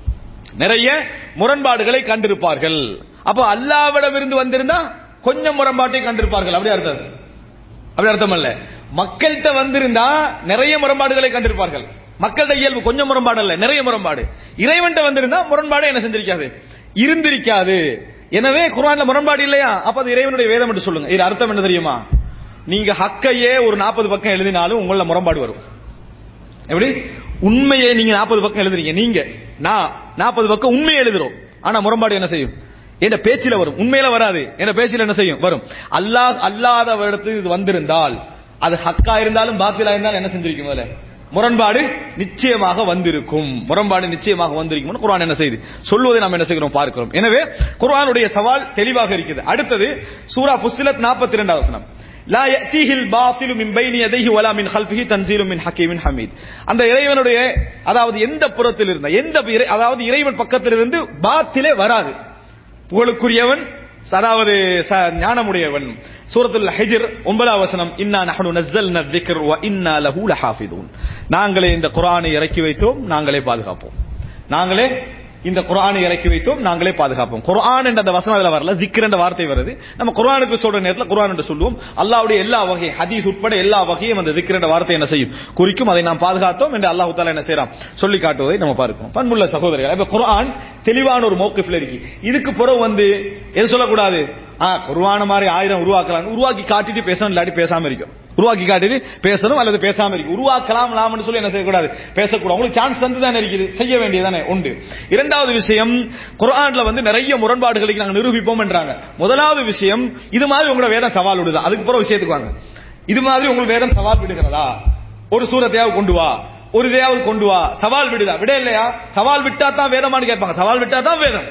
நிறைய முரண்பாடுகளை கண்டிருப்பார்கள் அப்போ அல்லாவிடமிருந்து வந்திருந்தா கொஞ்சம் முரண்பாட்டை கண்டிருப்பார்கள் அப்படி அர்த்தம் அப்படி அர்த்தம் அல்ல மக்கள்கிட்ட வந்திருந்தா நிறைய முரண்பாடுகளை கண்டிருப்பார்கள் மக்கள்கிட்ட இயல்பு கொஞ்சம் முரண்பாடு அல்ல நிறைய முரண்பாடு இறைவன்ட்ட வந்திருந்தா முரண்பாடு என்ன செஞ்சிருக்காது இருந்திருக்காது எனவே குர்ஆன்ல முரண்பாடு இல்லையா அப்ப அது இறைவனுடைய வேதம் என்று சொல்லுங்க இது அர்த்தம் என்ன தெரியுமா நீங்க ஹக்கையே ஒரு நாற்பது பக்கம் எழுதினாலும் உங்கள முரண்பாடு வரும் எப்படி உண்மையை நீங்க நாற்பது பக்கம் எழுதுறீங்க நீங்க நான் நாற்பது பக்கம் உண்மையை எழுதுறோம் ஆனா முரண்பாடு என்ன செய்யும் என்ற பேச்சில வரும் உண்மையில வராது என்ற பேச்சில என்ன செய்யும் வரும் அல்லாஹ் அல்லாத இடத்துக்கு இது வந்திருந்தால் அது ஹக்கா இருந்தாலும் பாத்திலா இருந்தாலும் என்ன செஞ்சிருக்கும் அதுல முரண்பாடு நிச்சயமாக வந்திருக்கும் முரண்பாடு நிச்சயமாக வந்திருக்கும் குர்ஆன் என்ன செய்யுது சொல்வதை நாம் என்ன செய்கிறோம் பார்க்கிறோம் எனவே குர்ஆனுடைய சவால் தெளிவாக இருக்குது அடுத்தது சூரா புஸ்திலத் 42 வசனம் லா யத்தீஹில் பாத்திலு மின் பைனி யதைஹி வலா மின் ஹல்ஃபிஹி தன்சீலும் மின் ஹக்கீமின் ஹமீத் அந்த இறைவனுடைய அதாவது எந்த புறத்தில் இருந்த எந்த இறை- அதாவது இறைவன் பக்கத்தில் இருந்து பாத்திலே வராது புகழுக்குரியவன் அதாவது ச- ஞானமுடையவன் சூரத்துல் ஹிஜ்ர் ஒன்பதாம் வசனம் இன்னா நஹனு நஸ்ஸல்ன الذِّكْرَ وَإِنَّا لَهُ لَحَافِظُونَ நாங்களே இந்த குர்ஆனை இறக்கி வைத்தோம் நாங்களே பாதுகாப்போம் நாங்களே இந்த குர்ஆனை இறக்கி வைத்தோம் நாங்களே பாதுகாப்போம் குர்ஆன் என்ற அந்த வசனம் அதுல வரல zikr என்ற வார்த்தை வருது நம்ம குர்ஆனுக்கு சொல்ற நேரத்துல குர்ஆன் என்று சொல்லுவோம் அல்லாஹ்வுடைய எல்லா வகை ஹதீஸ் உட்பட எல்லா வகையும் அந்த zikr என்ற வார்த்தை என்ன செய்யும் குறிக்கும் அதை நாம் பாதுகாத்தோம் என்று அல்லாஹ் தஆலா என்ன செய்றான் சொல்லி காட்டுவதை நம்ம பார்க்கிறோம் பண்புள்ள சகோதரர்கள் இப்ப குர்ஆன் தெளிவான ஒரு மௌக்கிஃப்ல இருக்கு இதுக்கு பிறகு வந்து எது சொல்லக்கூடாது ஆ குர்ஆன மாதிரி ஆயிரம் உருவாக்கலாம் உருவாக்கி காட்டிட்டு பேசணும் இல்லாட்டி பேசாம இருக்கும் உருவாக்கி காட்டிட்டு பேசணும் அல்லது பேசாம இருக்கு உருவாக்கலாம் லாம்னு சொல்லி என்ன செய்யக்கூடாது பேசக்கூடாது உங்களுக்கு சான்ஸ் தந்து தானே இருக்குது செய்ய வேண்டியதானே உண்டு இரண்டாவது விஷயம் குர்ஆன்ல வந்து நிறைய முரண்பாடுகளை நாங்கள் நிரூபிப்போம் என்றாங்க முதலாவது விஷயம் இது மாதிரி உங்களோட வேதம் சவால் விடுதா அதுக்கு பிறகு விஷயத்துக்கு வாங்க இது மாதிரி உங்களுக்கு வேதம் சவால் விடுகிறதா ஒரு சூரத்தையாவது கொண்டு வா ஒரு இதையாவது கொண்டு வா சவால் விடுதா விட இல்லையா சவால் விட்டா தான் வேதமான்னு கேட்பாங்க சவால் விட்டா தான் வேதம்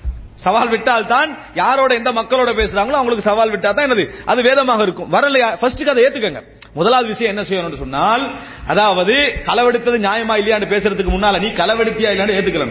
சவால் விட்டால் தான் யாரோட எந்த மக்களோட பேசுறாங்களோ அவங்களுக்கு சவால் விட்டா தான் என்னது அது வேதமாக இருக்கும் வரலையா ஃபர்ஸ்ட்டுக்கு அதை ஏத்துக்கங்க முதலாவது விஷயம் என்ன செய்யணும்னு சொன்னால் அதாவது களவெடுத்தது நியாயமா இல்லையான்னு பேசுறதுக்கு முன்னால நீ களவெடுத்தியா இல்லையான்னு ஏத்துக்கணும்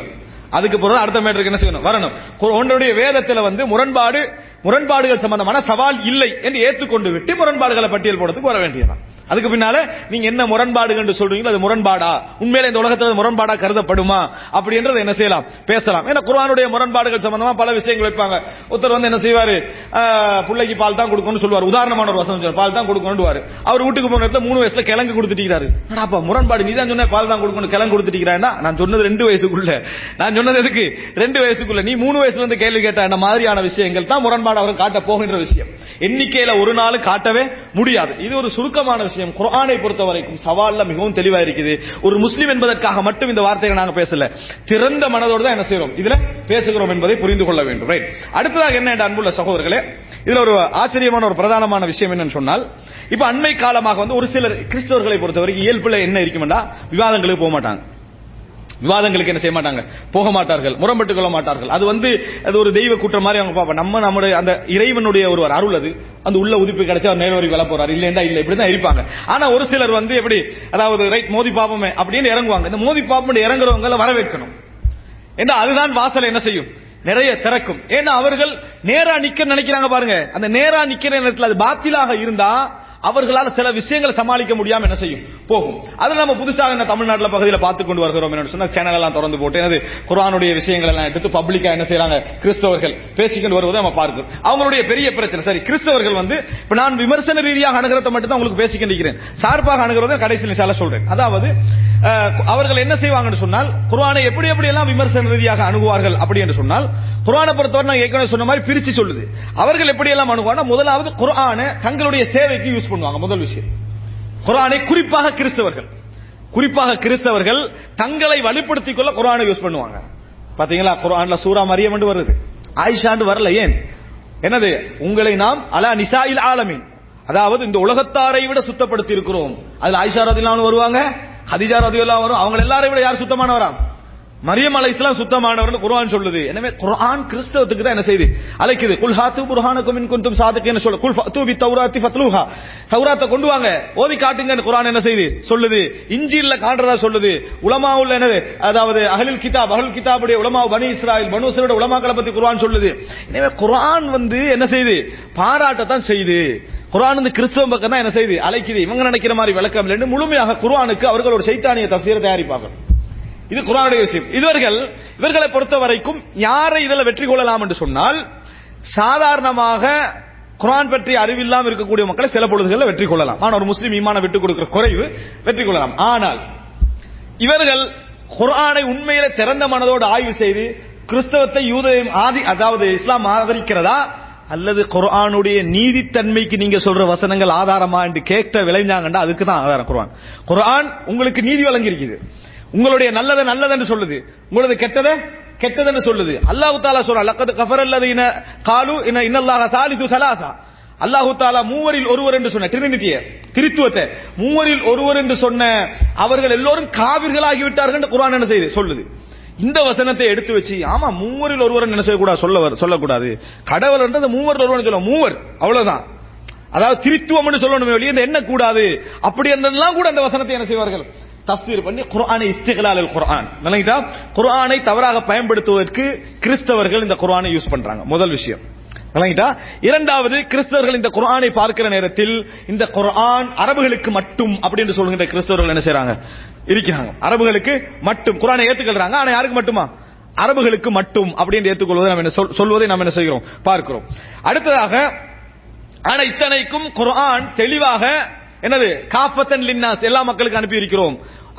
அதுக்கு பிறகு அடுத்த மேட்டருக்கு என்ன செய்யணும் வரணும் கு- உன்னுடைய வேதத்துல வந்து முரண்பாடு முரண்பாடுகள் சம்பந்தமான சவால் இல்லை என்று ஏற்றுக்கொண்டு விட்டு முரண்பாடுகளை பட்டியல் போடுறதுக்கு வர வேண்டியதான் அதுக்கு பின்னால நீங்க என்ன முரண்பாடு என்று சொல்றீங்களோ அது முரண்பாடா உண்மையில இந்த உலகத்துல அது முரண்பாடா கருதப்படுமா அப்படின்றது என்ன செய்யலாம் பேசலாம் ஏன்னா குர்ஆனுடைய முரண்பாடுகள் சம்பந்தமா பல விஷயங்கள் வைப்பாங்க ஒருத்தர் வந்து என்ன செய்வாரு ஆஹ், பிள்ளைக்கு பால் தான் கொடுக்கணும்னு சொல்லுவார் உதாரணமான ஒரு வசனம் சொல்லுவார், பால் தான் கொடுக்கணும்னு அவர் வீட்டுக்கு போன இடத்துல மூணு வயசுல கிழங்கு கொடுத்துட்டீங்கிறாரு அப்ப முரண்பாடு நீ தான் சொன்ன பால் தான் கொடுக்கணும் கிழங்கு கொடுத்துட்டீங்கன்னா நான் சொன்னது ரெண்டு வயசுக்குள்ள நான் சொன்னது எதுக்கு ரெண்டு வயசுக்குள்ள நீ மூணு வயசுல இருந்து கேள்வி கேட்ட அந்த மாதிரியான விஷயங்கள் தான் முரண்பாடு அவர் காட்ட போகின்ற விஷயம் எண்ணிக்கையில ஒரு நாள் காட்டவே முடியாது இது ஒரு சுருக்கமான விஷயம் குர்ஆனை பொறுத்த வரைக்கும் சவால்ல மிகவும் தெளிவா இருக்குது ஒரு முஸ்லிம் என்பதற்காக மட்டும் இந்த வார்த்தைகளை நாங்க பேசல திறந்த மனதோடு தான் என்ன செய்றோம் இதுல பேசுகிறோம் என்பதை புரிந்து கொள்ள வேண்டும் ரைட் அடுத்ததாக என்ன என்ற அன்புள்ள சகோதரர்களே இதுல ஒரு ஆச்சரியமான ஒரு பிரதானமான விஷயம் என்னன்னு சொன்னால் இப்ப அண்மை காலமாக வந்து ஒரு சிலர் கிறிஸ்தவர்களை பொறுத்தவரைக்கும் இயல்புல என்ன இருக்குமெண்டா விவாதங்களுக்கு போக மாட்டாங்க விவாதங்களுக்கு என்ன செய்ய மாட்டாங்க போக மாட்டார்கள் முரம்பட்டுக் கொள்ள மாட்டார்கள் அது வந்து அது ஒரு தெய்வ கூட்டம் மாதிரி அவங்க பார்ப்பாங்க நம்ம நம்முடைய அந்த இறைவனுடைய ஒரு அருள் அது அந்த உள்ள உதிப்பு கிடைச்சா அவர் நேர்வரி வர போறாரு இல்லையா இல்ல இப்படிதான் இருப்பாங்க ஆனா ஒரு சிலர் வந்து எப்படி அதாவது ரைட் மோதி பாப்பமே அப்படின்னு இறங்குவாங்க இந்த மோதி பாப்பம் இறங்குறவங்களை வரவேற்கணும் ஏன்னா அதுதான் வாசல் என்ன செய்யும் நிறைய திறக்கும் ஏன்னா அவர்கள் நேரா நிக்க நினைக்கிறாங்க பாருங்க அந்த நேரா நிக்கிற நேரத்தில் அது பாத்திலாக இருந்தா அவர்களால் சில விஷயங்களை சமாளிக்க முடியாம என்ன செய்யும் போகும் அது நம்ம புதுசாக என்ன தமிழ்நாட்டுல பகுதியில் பார்த்து கொண்டு வருகிறோம் என்ன சொன்னா சேனல் எல்லாம் திறந்து போட்டு என்னது குர்ஆனுடைய விஷயங்கள் எல்லாம் எடுத்து பப்ளிக்கா என்ன செய்யறாங்க கிறிஸ்தவர்கள் பேசிக்கொண்டு வருவதை நம்ம பார்க்கிறோம் அவங்களுடைய பெரிய பிரச்சனை சரி கிறிஸ்தவர்கள் வந்து இப்ப நான் விமர்சன ரீதியாக அணுகிறத மட்டும் தான் உங்களுக்கு பேசிக்கின்றேன் சார்பாக அணுகிறத கடைசி நிசால சொல்றேன் அதாவது அஹ், அவர்கள் என்ன செய்வாங்கன்னு சொன்னால் குர்ஆனை எப்படி எப்படி எல்லாம் விமர்சன ரீதியாக அணுகுவார்கள் அப்படி என்று சொன்னால் குர்ஆனை பொறுத்தவரை நான் ஏற்கனவே சொன்ன மாதிரி பிரிச்சு சொல்லுது அவர்கள் எப்படி எல்லாம் அணுகுவாங்கன்னா முதலாவது குர்ஆனை தங்களுடைய சேவைக்கு யூஸ் பண்ணுவாங்க முதல் விஷயம் குர்ஆனை குறிப்பாக கிறிஸ்தவர்கள் குறிப்பாக கிறிஸ்தவர்கள் தங்களை வலுப்படுத்திக் கொள்ள குர்ஆனை யூஸ் பண்ணுவாங்க பாத்தீங்களா குர்ஆன்ல சூரா மரியம் என்று வருது ஆயிஷாண்டு வரல ஏன் என்னது உங்களை நாம் அலா நிசாயில் ஆலமீன் அதாவது இந்த உலகத்தாரை விட சுத்தப்படுத்தி இருக்கிறோம் அதுல ஆயிஷா ரதிலான் வருவாங்க ஹதிஜா ரதியுல்லா வரும் அவங்க எல்லாரை விட யார் சுத்தமானவரா மரியம் அலை இஸ்லாம் சுத்தமானவர்னு குர்ஆன் சொல்லுது எனவே குர்ஆன் கிறிஸ்தவத்துக்கு தான் என்ன செய்யுது அழைக்குது குல் ஹாத்து புர்ஹானக்கும் இன் குன்தும் சாதிக்கன்னு சொல்ல குல் ஃபத்து பி தௌராத்தி ஃபத்லூஹா தௌராத்தை கொண்டு வாங்க ஓதி காட்டுங்கன்னு குர்ஆன் என்ன செய்யுது சொல்லுது இஞ்சில்ல காண்றதா சொல்லுது உலமாவுல என்னது அதாவது அஹ்லுல் கிதாப் அஹ்லுல் கிதாபுடைய உலமா பனி இஸ்ராயில் பனு இஸ்ராயலுடைய உலமாக்களை பத்தி குர்ஆன் சொல்லுது எனவே குர்ஆன் வந்து என்ன செய்யுது பாராட்டத்தான் செய்யுது குர்ஆன் வந்து கிறிஸ்தவ பக்கம் தான் என்ன செய்யுது அழைக்குது இவங்க நினைக்கிற மாதிரி விளக்கம் இல்லைன்னு முழுமையாக குர்ஆனுக்கு அவர்கள் ஒரு சைத்தானிய தஃசீரை தயாரிப்பார்கள் இது குரானுடைய விஷயம் இவர்கள் இவர்களை பொறுத்த வரைக்கும் யாரை இதில் வெற்றி கொள்ளலாம் என்று சொன்னால் சாதாரணமாக குரான் பற்றி அறிவில்லாமல் இருக்கக்கூடிய மக்களை சில பொழுதுகளில் வெற்றி கொள்ளலாம் ஆனால் ஒரு முஸ்லீம் ஈமான விட்டுக் கொடுக்கிற குறைவு வெற்றி கொள்ளலாம் ஆனால் இவர்கள் குர்ஆனை உண்மையில திறந்த மனதோடு ஆய்வு செய்து கிறிஸ்தவத்தை யூதயம் ஆதி அதாவது இஸ்லாம் ஆதரிக்கிறதா அல்லது குர்ஆனுடைய நீதித்தன்மைக்கு நீங்க சொல்ற வசனங்கள் ஆதாரமா என்று கேட்க விளைஞ்சாங்கண்டா அதுக்கு தான் ஆதாரம் குர்ஆன் குர்ஆன் உங்களுக்கு நீதி வழங்கி இருக்குது உங்களுடைய நல்லதை நல்லதுன்னு சொல்லுது உங்களது கெட்டதை கெட்டதுன்னு சொல்லுது அல்லாஹு தாலா சொல்றா லக்கது கஃபர் அல்லது காலு இன இன்னல்லாஹ சாலிசு சலாசா அல்லாஹு தாலா மூவரில் ஒருவர் என்று சொன்ன ட்ரினிட்டிய திருத்துவத்தை மூவரில் ஒருவர் என்று சொன்ன அவர்கள் எல்லோரும் காவிர்களாகி விட்டார்கள் என்று குர்ஆன் என்ன செய்யுது சொல்லுது இந்த வசனத்தை எடுத்து வச்சு ஆமா மூவரில் ஒருவர் என்ன செய்யக்கூடாது சொல்ல சொல்லக்கூடாது கடவுள் என்றது மூவரில் ஒருவர் சொல்ல மூவர் அவ்வளவுதான் அதாவது திருத்துவம் சொல்லணுமே வெளியே இந்த என்ன கூடாது அப்படி என்றெல்லாம் கூட அந்த வசனத்தை என்ன செய்வார்கள் தஸ்வீர் பண்ணி குர்ஆனை இஸ்திகலால் குர்ஆன் நினைக்கிட்டா குர்ஆனை தவறாக பயன்படுத்துவதற்கு கிறிஸ்தவர்கள் இந்த குர்ஆனை யூஸ் பண்றாங்க முதல் விஷயம் விளங்கிட்டா இரண்டாவது கிறிஸ்தவர்கள் இந்த குர்ஆனை பார்க்கிற நேரத்தில் இந்த குர்ஆன் அரபுகளுக்கு மட்டும் அப்படின்னு சொல்லுகின்ற கிறிஸ்தவர்கள் என்ன செய்றாங்க இருக்கிறாங்க அரபுகளுக்கு மட்டும் குர்ஆனை ஏத்துக்கொள்றாங்க ஆனா யாருக்கு மட்டுமா அரபுகளுக்கு மட்டும் அப்படின்னு ஏற்றுக்கொள்வதை நம்ம என்ன சொல்- சொல்வதை நாம் என்ன செய்கிறோம் பார்க்கிறோம் அடுத்ததாக ஆனா இத்தனைக்கும் குர்ஆன் தெளிவாக என்னது காஃபத்தன் லின்னாஸ் எல்லா மக்களுக்கு அனுப்பி இருக்கிறோம்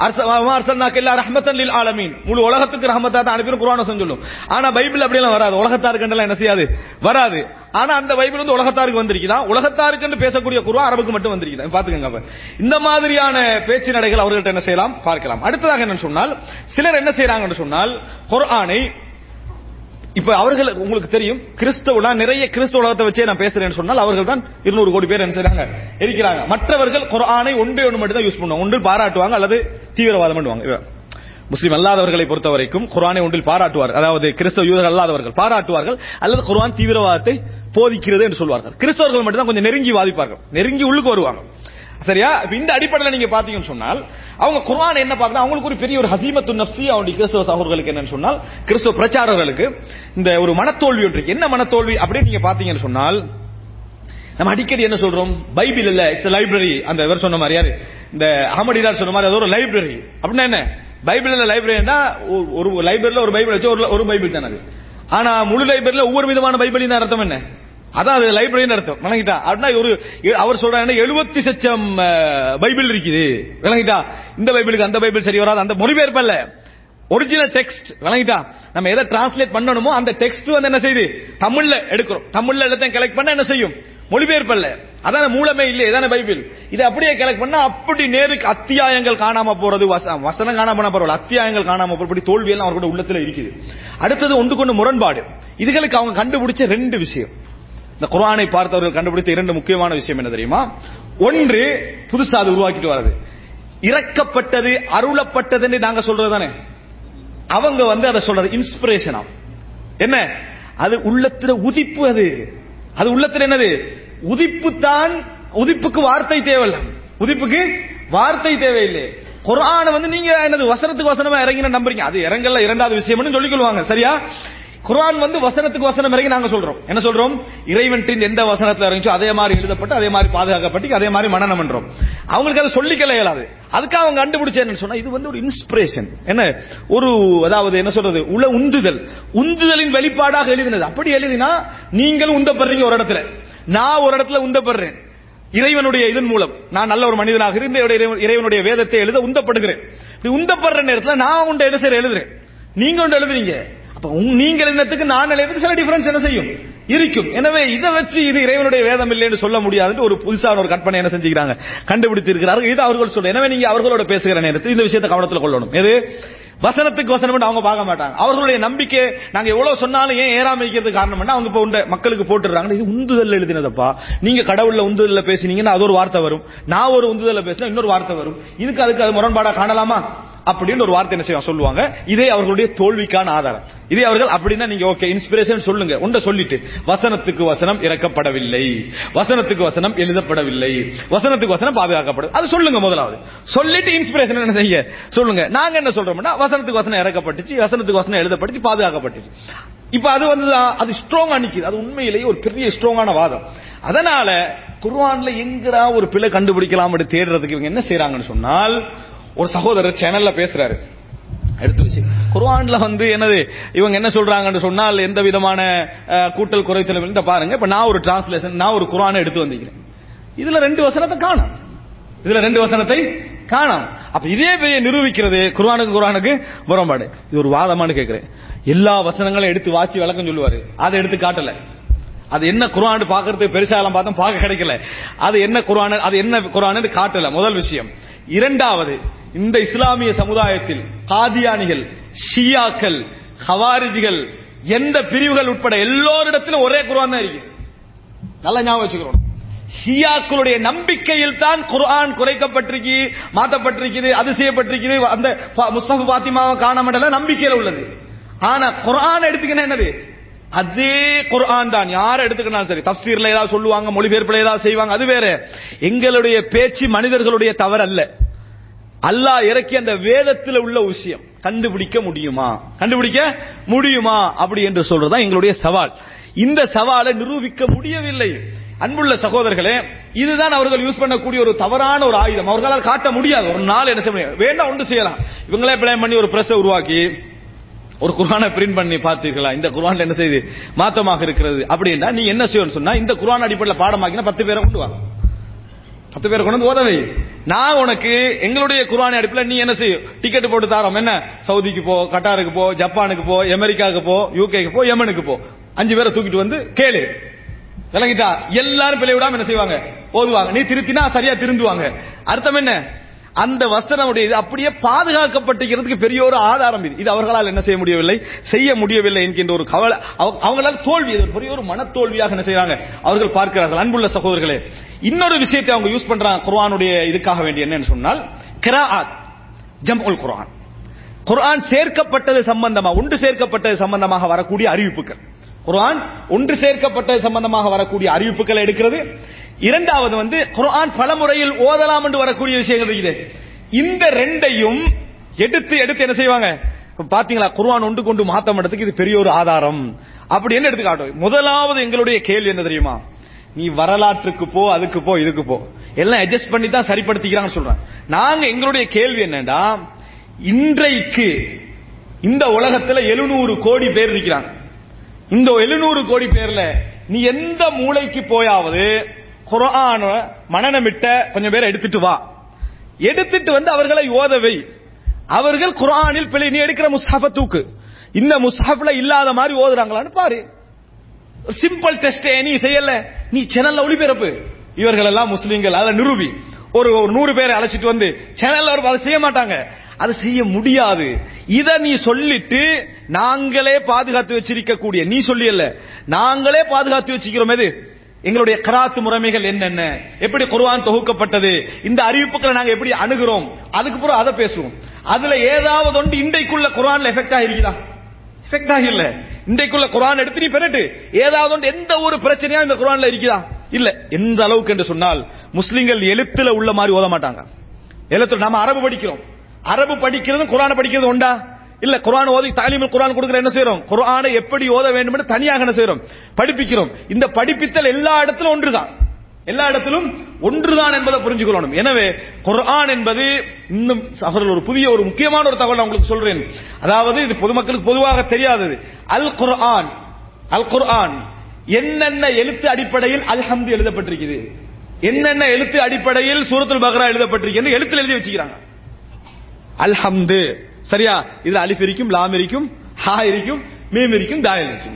எல்லா ரஹ்மத்தன் லில் ஆலமீன் முழு உலகத்துக்கு ரஹமத்தா தான் அனுப்பி குர்ஆன் சொல்லும் ஆனா பைபிள் அப்படி எல்லாம் வராது உலகத்தாருக்கு என்ன செய்யாது வராது ஆனா அந்த பைபிள் வந்து உலகத்தாருக்கு வந்திருக்குதா உலகத்தாருக்கு பேசக்கூடிய குர்ஆன் அரபுக்கு மட்டும் வந்திருக்குதா பாத்துக்கங்க அப்ப. இந்த மாதிரியான பேச்சு நடைகள் அவர்கள்ட்ட என்ன செய்யலாம் பார்க்கலாம் அடுத்ததாக என்ன சொன்னால் சிலர் என்ன செய்யறாங்கன்னு சொன்னால் குர்ஆனை இப்ப அவர்கள் உங்களுக்கு தெரியும் கிறிஸ்தவ நிறைய கிறிஸ்தவ உலகத்தை வச்சே நான் பேசுறேன்னு சொன்னால் அவர்கள் தான் இருநூறு கோடி பேர் என்ன செய்றாங்க இருக்கிறாங்க மற்றவர்கள் குர்ஆனை ஒன்றே ஒன்று மட்டும் தான் யூஸ் பண்ணுவாங்க ஒன்று பாராட்டுவாங்க அல்லது தீவிரவாதம் பண்ணுவாங்க இவ. முஸ்லிம் அல்லாதவர்களை பொறுத்த வரைக்கும் குர்ஆனை ஒன்றில் பாராட்டுவார் அதாவது கிறிஸ்தவ யூதர்கள் அல்லாதவர்கள் பாராட்டுவார்கள் அல்லது குர்ஆன் தீவிரவாதத்தை போதிக்கிறது என்று சொல்வார்கள் கிறிஸ்தவர்கள் மட்டும் தான் கொஞ்சம் நெருங்கி வாதிப்பார்கள் நெருங்கி உள்ளுக்கு வருவாங்க சரியா இப்ப இந்த அடிப்படையில் நீங்க பாத்தீங்கன்னு சொன்னால் அவங்க குர்ஆன் என்ன பார்க்கணும் அவங்களுக்கு ஒரு பெரிய ஒரு ஹசீமத்து நப்சி அவனுடைய கிறிஸ்தவ சகோதரர்களுக்கு என்னன்னு சொன்னால் கிறிஸ்தவ பிரச்சாரர்களுக்கு இந்த ஒரு மனத்தோல்வி ஒன்று இருக்கு என்ன மனத்தோல்வி அப்படின்னு நீங்க பாத்தீங்கன்னு சொன்னால் நம்ம அடிக்கடி என்ன சொல்றோம் பைபிள் இல்ல இட்ஸ் லைப்ரரி அந்த இவர் சொன்ன மாதிரி யாரு இந்த அகமடிதார் சொன்ன மாதிரி அது ஒரு லைப்ரரி அப்படின்னா என்ன பைபிள் இல்ல லைப்ரரினா ஒரு லைப்ரரியில ஒரு பைபிள் வச்சு ஒரு ஒரு பைபிள் தானே அது ஆனா முழு லைப்ரரியில ஒவ்வொரு விதமான பைபிளின் அர்த்தம் என்ன அதான் அது லைப்ரரின்னு அர்த்தம் விளங்கிட்டா அப்படின்னா ஒரு அவர் சொல்றாங்க எழுபத்தி சச்சம் பைபிள் இருக்குது விளங்கிட்டா இந்த பைபிளுக்கு அந்த பைபிள் சரி வராது அந்த மொழிபெயர்ப்பு அல்ல ஒரிஜினல் டெக்ஸ்ட் விளங்கிட்டா நம்ம எதை டிரான்ஸ்லேட் பண்ணணுமோ அந்த டெக்ஸ்ட் வந்து என்ன செய்யுது தமிழ்ல எடுக்கிறோம் தமிழ்ல எல்லாத்தையும் கலெக்ட் பண்ண என்ன செய்யும் மொழிபெயர்ப்பு அல்ல அதான மூலமே இல்லை இதான பைபிள் இதை அப்படியே கலெக்ட் பண்ணா அப்படி நேருக்கு அத்தியாயங்கள் காணாம போறது வசனம் காணாம போனா பரவாயில்ல அத்தியாயங்கள் காணாம போறபடி தோல்வி எல்லாம் அவர்களோட உள்ளத்துல இருக்குது அடுத்தது ஒன்று கொண்டு முரண்பாடு இதுகளுக்கு அவங்க கண்டுபிடிச்ச ரெண்டு விஷயம் இந்த குரானை பார்த்தவர்கள் கண்டுபிடித்த இரண்டு முக்கியமான விஷயம் என்ன தெரியுமா ஒன்று புதுசா அது உருவாக்கிட்டு வர்றது இறக்கப்பட்டது அருளப்பட்டதுன்னு நாங்க சொல்றது தானே அவங்க வந்து அதை சொல்றது இன்ஸ்பிரேஷனா என்ன அது உள்ளத்துல உதிப்பு அது அது உள்ளத்துல என்னது உதிப்பு தான் உதிப்புக்கு வார்த்தை தேவையில்லை உதிப்புக்கு வார்த்தை தேவையில்லை குரான வந்து நீங்க என்னது வசனத்துக்கு வசனமா இறங்கின நம்புறீங்க அது இறங்கல இரண்டாவது விஷயம்னு சொல்லிக் கொள்வாங்க சரியா குரான் வந்து வசனத்துக்கு வசனம் இறங்கி நாங்க சொல்றோம் என்ன சொல்றோம் இறைவன்ட்டின் எந்த வசனத்துல இறங்கிச்சோ அதே மாதிரி எழுதப்பட்டு அதே மாதிரி பாதுகாக்கப்பட்டு அதே மாதிரி மனநம் பண்றோம் அவங்களுக்கு அதை சொல்லிக்கல இயலாது அதுக்காக அவங்க கண்டுபிடிச்ச என்ன சொன்னா இது வந்து ஒரு இன்ஸ்பிரேஷன் என்ன ஒரு அதாவது என்ன சொல்றது உள்ள உந்துதல் உந்துதலின் வெளிப்பாடாக எழுதினது அப்படி எழுதினா நீங்கள் உந்தப்படுறீங்க ஒரு இடத்துல நான் ஒரு இடத்துல உந்தப்படுறேன் இறைவனுடைய இதன் மூலம் நான் நல்ல ஒரு மனிதனாக இருந்து இறைவனுடைய வேதத்தை எழுத உந்தப்படுகிறேன் இப்படி உந்தப்படுற நேரத்தில் நான் உண்ட என்ன செய்ய எழுதுறேன் நீங்க ஒன்று எழுதுறீங்க அப்ப நீங்கள் என்னத்துக்கு நான் எழுதுக்கு சில டிஃபரன்ஸ் என்ன செய்யும் இருக்கும் எனவே இதை வச்சு இது இறைவனுடைய வேதம் இல்லைன்னு சொல்ல முடியாது ஒரு புதுசான ஒரு கற்பனை என்ன செஞ்சுக்கிறாங்க கண்டுபிடித்து இருக்கிறார்கள் இது அவர்கள் சொல்ல எனவே நீங்க அவர்களோட பேசுகிற நேரத்தில் இந்த விஷயத்தை கவனத்தில் கொள்ளணும் எது வசனத்துக்கு வசனம் அவங்க பார்க்க மாட்டாங்க அவர்களுடைய நம்பிக்கை நாங்க எவ்வளவு சொன்னாலும் ஏன் ஏறாம இருக்கிறது காரணம் என்ன அவங்க இப்ப உண்ட மக்களுக்கு போட்டுறாங்க இது உந்துதல் எழுதினதப்பா நீங்க கடவுள்ல உந்துதல்ல பேசினீங்கன்னா அது ஒரு வார்த்தை வரும் நான் ஒரு உந்துதல்ல பேசினா இன்னொரு வார்த்தை வரும் இதுக்கு அதுக்கு அது முரண்பாடா காணலாமா அப்படின்னு ஒரு வார்த்தை என்ன செய்வாங்க சொல்லுவாங்க இதே அவர்களுடைய தோல்விக்கான ஆதாரம் இதே அவர்கள் அப்படின்னா நீங்க ஓகே இன்ஸ்பிரேஷன் சொல்லுங்க உண்ட சொல்லிட்டு வசனத்துக்கு வசனம் இறக்கப்படவில்லை வசனத்துக்கு வசனம் எழுதப்படவில்லை வசனத்துக்கு வசனம் பாதுகாக்கப்படும் அது சொல்லுங்க முதலாவது சொல்லிட்டு இன்ஸ்பிரேஷன் என்ன செய்ய சொல்லுங்க நாங்க என்ன சொல்றோம்னா வசனத்துக்கு வசனம் இறக்கப்பட்டுச்சு வசனத்துக்கு வசனம் எழுதப்பட்டுச்சு பாதுகாக்கப்பட்டுச்சு இப்ப அது வந்து அது ஸ்ட்ராங்கா நிக்குது அது உண்மையிலேயே ஒரு பெரிய ஸ்ட்ராங்கான வாதம் அதனால குர்ஆன்ல எங்கடா ஒரு பிழை கண்டுபிடிக்கலாம் தேடுறதுக்கு இவங்க என்ன செய்யறாங்கன்னு சொன்னால் ஒரு சகோதரர் சேனல்ல பேசுறாரு எடுத்து வச்சு குர்ஆன்ல வந்து என்னது இவங்க என்ன சொல்றாங்கன்னு சொன்னால் எந்த விதமான கூட்டல் குறைத்தலும் இல்லை பாருங்க இப்ப நான் ஒரு டிரான்ஸ்லேஷன் நான் ஒரு குர்ஆனை எடுத்து வந்திருக்கிறேன் இதுல ரெண்டு வசனத்தை காணும் இதுல ரெண்டு வசனத்தை காணும் அப்ப இதே பெரிய நிரூபிக்கிறது குர்ஆனுக்கு குர்ஆனுக்கு முரண்பாடு இது ஒரு வாதமானு கேட்கிறேன் எல்லா வசனங்களும் எடுத்து வாசி விளக்கம் சொல்லுவாரு அதை எடுத்து காட்டல அது என்ன குர்ஆன் பாக்குறதுக்கு பெருசாலாம் பார்த்தோம் பார்க்க கிடைக்கல அது என்ன குர்ஆன் அது என்ன குர்ஆன் காட்டல முதல் விஷயம் இரண்டாவது இந்த இஸ்லாமிய சமுதாயத்தில் காதியானிகள் ஷியாக்கள் ஹவாரிஜிகள் எந்த பிரிவுகள் உட்பட எல்லோரிடத்திலும் ஒரே குர்ஆன் தான் இருக்கு நல்லா ஞாபகம் வச்சுக்கிறோம் ஷியாக்களுடைய நம்பிக்கையில் தான் குர்ஆன் குறைக்கப்பட்டிருக்கு மாற்றப்பட்டிருக்குது அது செய்யப்பட்டிருக்குது அந்த முஸ்தபு பாத்திமாவை காணாமடல நம்பிக்கையில உள்ளது ஆனா குர்ஆன் எடுத்துக்கினா என்னது அதே குர்ஆன் தான் யார் எடுத்துக்கினாலும் சரி தப்சீர்ல ஏதாவது சொல்லுவாங்க மொழிபெயர்ப்புல ஏதாவது செய்வாங்க அது வேற எங்களுடைய பேச்சு மனிதர்களுடைய தவறு அல்ல அல்லாஹ் இறக்கி அந்த வேதத்தில் உள்ள விஷயம் கண்டுபிடிக்க முடியுமா கண்டுபிடிக்க முடியுமா அப்படி என்று சொல்றதுதான் எங்களுடைய சவால் இந்த சவாலை நிரூபிக்க முடியவில்லை அன்புள்ள சகோதரர்களே இதுதான் அவர்கள் யூஸ் பண்ணக்கூடிய ஒரு தவறான ஒரு ஆயுதம் அவர்களால் காட்ட முடியாது ஒரு நாள் என்ன செய்ய முடியாது வேண்டாம் ஒன்று செய்யலாம் இவங்களே பிளான் பண்ணி ஒரு பிரஸ் உருவாக்கி ஒரு குரானை பிரிண்ட் பண்ணி பார்த்தீர்களா இந்த குரான் என்ன செய்யுது மாத்தமாக இருக்கிறது அப்படின்னா நீ என்ன செய்யணும் சொன்னா இந்த குரான் அடிப்படையில் பாடமாக்கினா பத்து பேரை கொண்டு வா பத்து பேரை கொண்டு வந்து உதவி நான் உனக்கு எங்களுடைய குரான் அடிப்பில் நீ என்ன செய்யும் டிக்கெட் போட்டு தாரோம் என்ன சவுதிக்கு போ கட்டாருக்கு போ ஜப்பானுக்கு போ அமெரிக்காவுக்கு போ யூகேக்கு போ யமனுக்கு போ அஞ்சு பேரை தூக்கிட்டு வந்து கேளு விளங்கிட்டா எல்லாரும் பிள்ளை விடாம என்ன செய்வாங்க ஓதுவாங்க நீ திருத்தினா சரியா திருந்துவாங்க அர்த்தம் என்ன அந்த வசனமுடைய இது அப்படியே பாதுகாக்கப்பட்டிருக்கிறதுக்கு பெரிய ஒரு ஆதாரம் இது இது அவர்களால் என்ன செய்ய முடியவில்லை செய்ய முடியவில்லை என்கின்ற ஒரு கவலை அவங்களால் தோல்வி இது ஒரு பெரிய ஒரு மனத்தோல்வியாக என்ன செய்யறாங்க அவர்கள் பார்க்கிறார்கள் அன்புள்ள சகோதரர்களே இன்னொரு விஷயத்தை அவங்க யூஸ் பண்றாங்க குர்ஆனுடைய இதுக்காக வேண்டிய என்னன்னு சொன்னால் கிராஆத் ஜம்உல் குர்ஆன் குர்ஆன் சேர்க்கப்பட்டது சம்பந்தமா ஒன்று சேர்க்கப்பட்டது சம்பந்தமாக வரக்கூடிய அறிவிப்புகள் குர்ஆன் ஒன்று சேர்க்கப்பட்டது சம்பந்தமாக வரக்கூடிய அறிவிப்புகளை எடுக்கிறது இரண்டாவது வந்து குர்ஆன் பல முறையில் ஓதலாம் என்று வரக்கூடிய விஷயங்கள் இருக்குது இந்த ரெண்டையும் எடுத்து எடுத்து என்ன செய்வாங்க இப்ப பாத்தீங்களா குர்ஆன் ஒன்று கொண்டு மாத்த மாட்டதுக்கு இது பெரிய ஒரு ஆதாரம் அப்படி என்ன எடுத்து காட்டும் முதலாவது எங்களுடைய கேள்வி என்ன தெரியுமா நீ வரலாற்றுக்கு போ அதுக்கு போ இதுக்கு போ எல்லாம் அட்ஜஸ்ட் பண்ணி தான் சரிப்படுத்திக்கிறாங்கன்னு சொல்றாங்க நாங்க எங்களுடைய கேள்வி என்னன்னா இன்றைக்கு இந்த உலகத்துல எழுநூறு கோடி பேர் இருக்கிறாங்க இந்த எழுநூறு கோடி பேர்ல நீ எந்த மூளைக்கு போயாவது குர்ஆன மனநமிட்ட கொஞ்சம் பேரை எடுத்துட்டு வா எடுத்துட்டு வந்து அவர்களை ஓதவை அவர்கள் குர்ஆனில் பிழை நீ எடுக்கிற முஸ்ஹாஃப தூக்கு இந்த முஸ்ஹாஃப்ல இல்லாத மாதிரி ஓதுறாங்களான்னு பாரு சிம்பிள் டெஸ்ட் நீ செய்யல நீ சேனல்ல ஒளிபரப்பு இவர்கள் எல்லாம் முஸ்லீம்கள் அதை நிரூபி ஒரு ஒரு நூறு பேரை அழைச்சிட்டு வந்து சேனல்ல ஒரு அதை செய்ய மாட்டாங்க அது செய்ய முடியாது இத நீ சொல்லிட்டு நாங்களே பாதுகாத்து வச்சிருக்க கூடிய நீ சொல்லியல்ல நாங்களே பாதுகாத்து வச்சிருக்கிறோம் எது எங்களுடைய கராத்து முறைமைகள் என்னென்ன எப்படி குர்ஆன் தொகுக்கப்பட்டது இந்த அறிவிப்புகளை நாங்க எப்படி அணுகிறோம் அதுக்கு பிறகு அதை பேசுவோம் அதுல ஏதாவது ஒன்று இன்றைக்குள்ள குர்ஆன்ல எஃபெக்ட் ஆகிருக்குதா எஃபெக்ட் ஆகல இன்றைக்குள்ள குர்ஆன் எடுத்து நீ பெறட்டு ஏதாவது ஒன்று எந்த ஒரு பிரச்சனையா இந்த குர்ஆன்ல இருக்குதா இல்ல எந்த அளவுக்கு என்று சொன்னால் முஸ்லிம்கள் எழுத்துல உள்ள மாதிரி ஓத மாட்டாங்க எழுத்துல நாம அரபு படிக்கிறோம் அரபு படிக்கிறதும் குர்ஆனை படிக்கிறது உண்டா இல்ல குர்ஆன் ஓதி தாலீமுல் குர்ஆன் கொடுக்கிற என்ன செய்றோம் குர்ஆனை எப்படி ஓத வேண்டும் என்று தனியாக என்ன செய்றோம் படிப்பிக்கிறோம் இந்த படிப்பித்தல் எல்லா இடத்திலும் ஒன்றுதான் எல்லா இடத்திலும் ஒன்றுதான் என்பதை புரிஞ்சுக்கொள்ளணும் எனவே குர்ஆன் என்பது இன்னும் அவர்கள் ஒரு புதிய ஒரு முக்கியமான ஒரு தகவல் நான் உங்களுக்கு சொல்றேன் அதாவது இது பொதுமக்களுக்கு பொதுவாக தெரியாதது அல் குர்ஆன் அல் குர்ஆன் என்னென்ன எழுத்து அடிப்படையில் அல்ஹம்து எழுதப்பட்டிருக்குது என்னென்ன எழுத்து அடிப்படையில் சூரத்துல் பக்ரா எழுதப்பட்டிருக்கு எழுத்துல எழுதி வச்சுக்கிறாங்க அல்ஹம்து சரியா இது அலிஃப் இருக்கும் லாம் இருக்கும் ஹா இருக்கும் மீம் இருக்கும் தாயல் இருக்கும்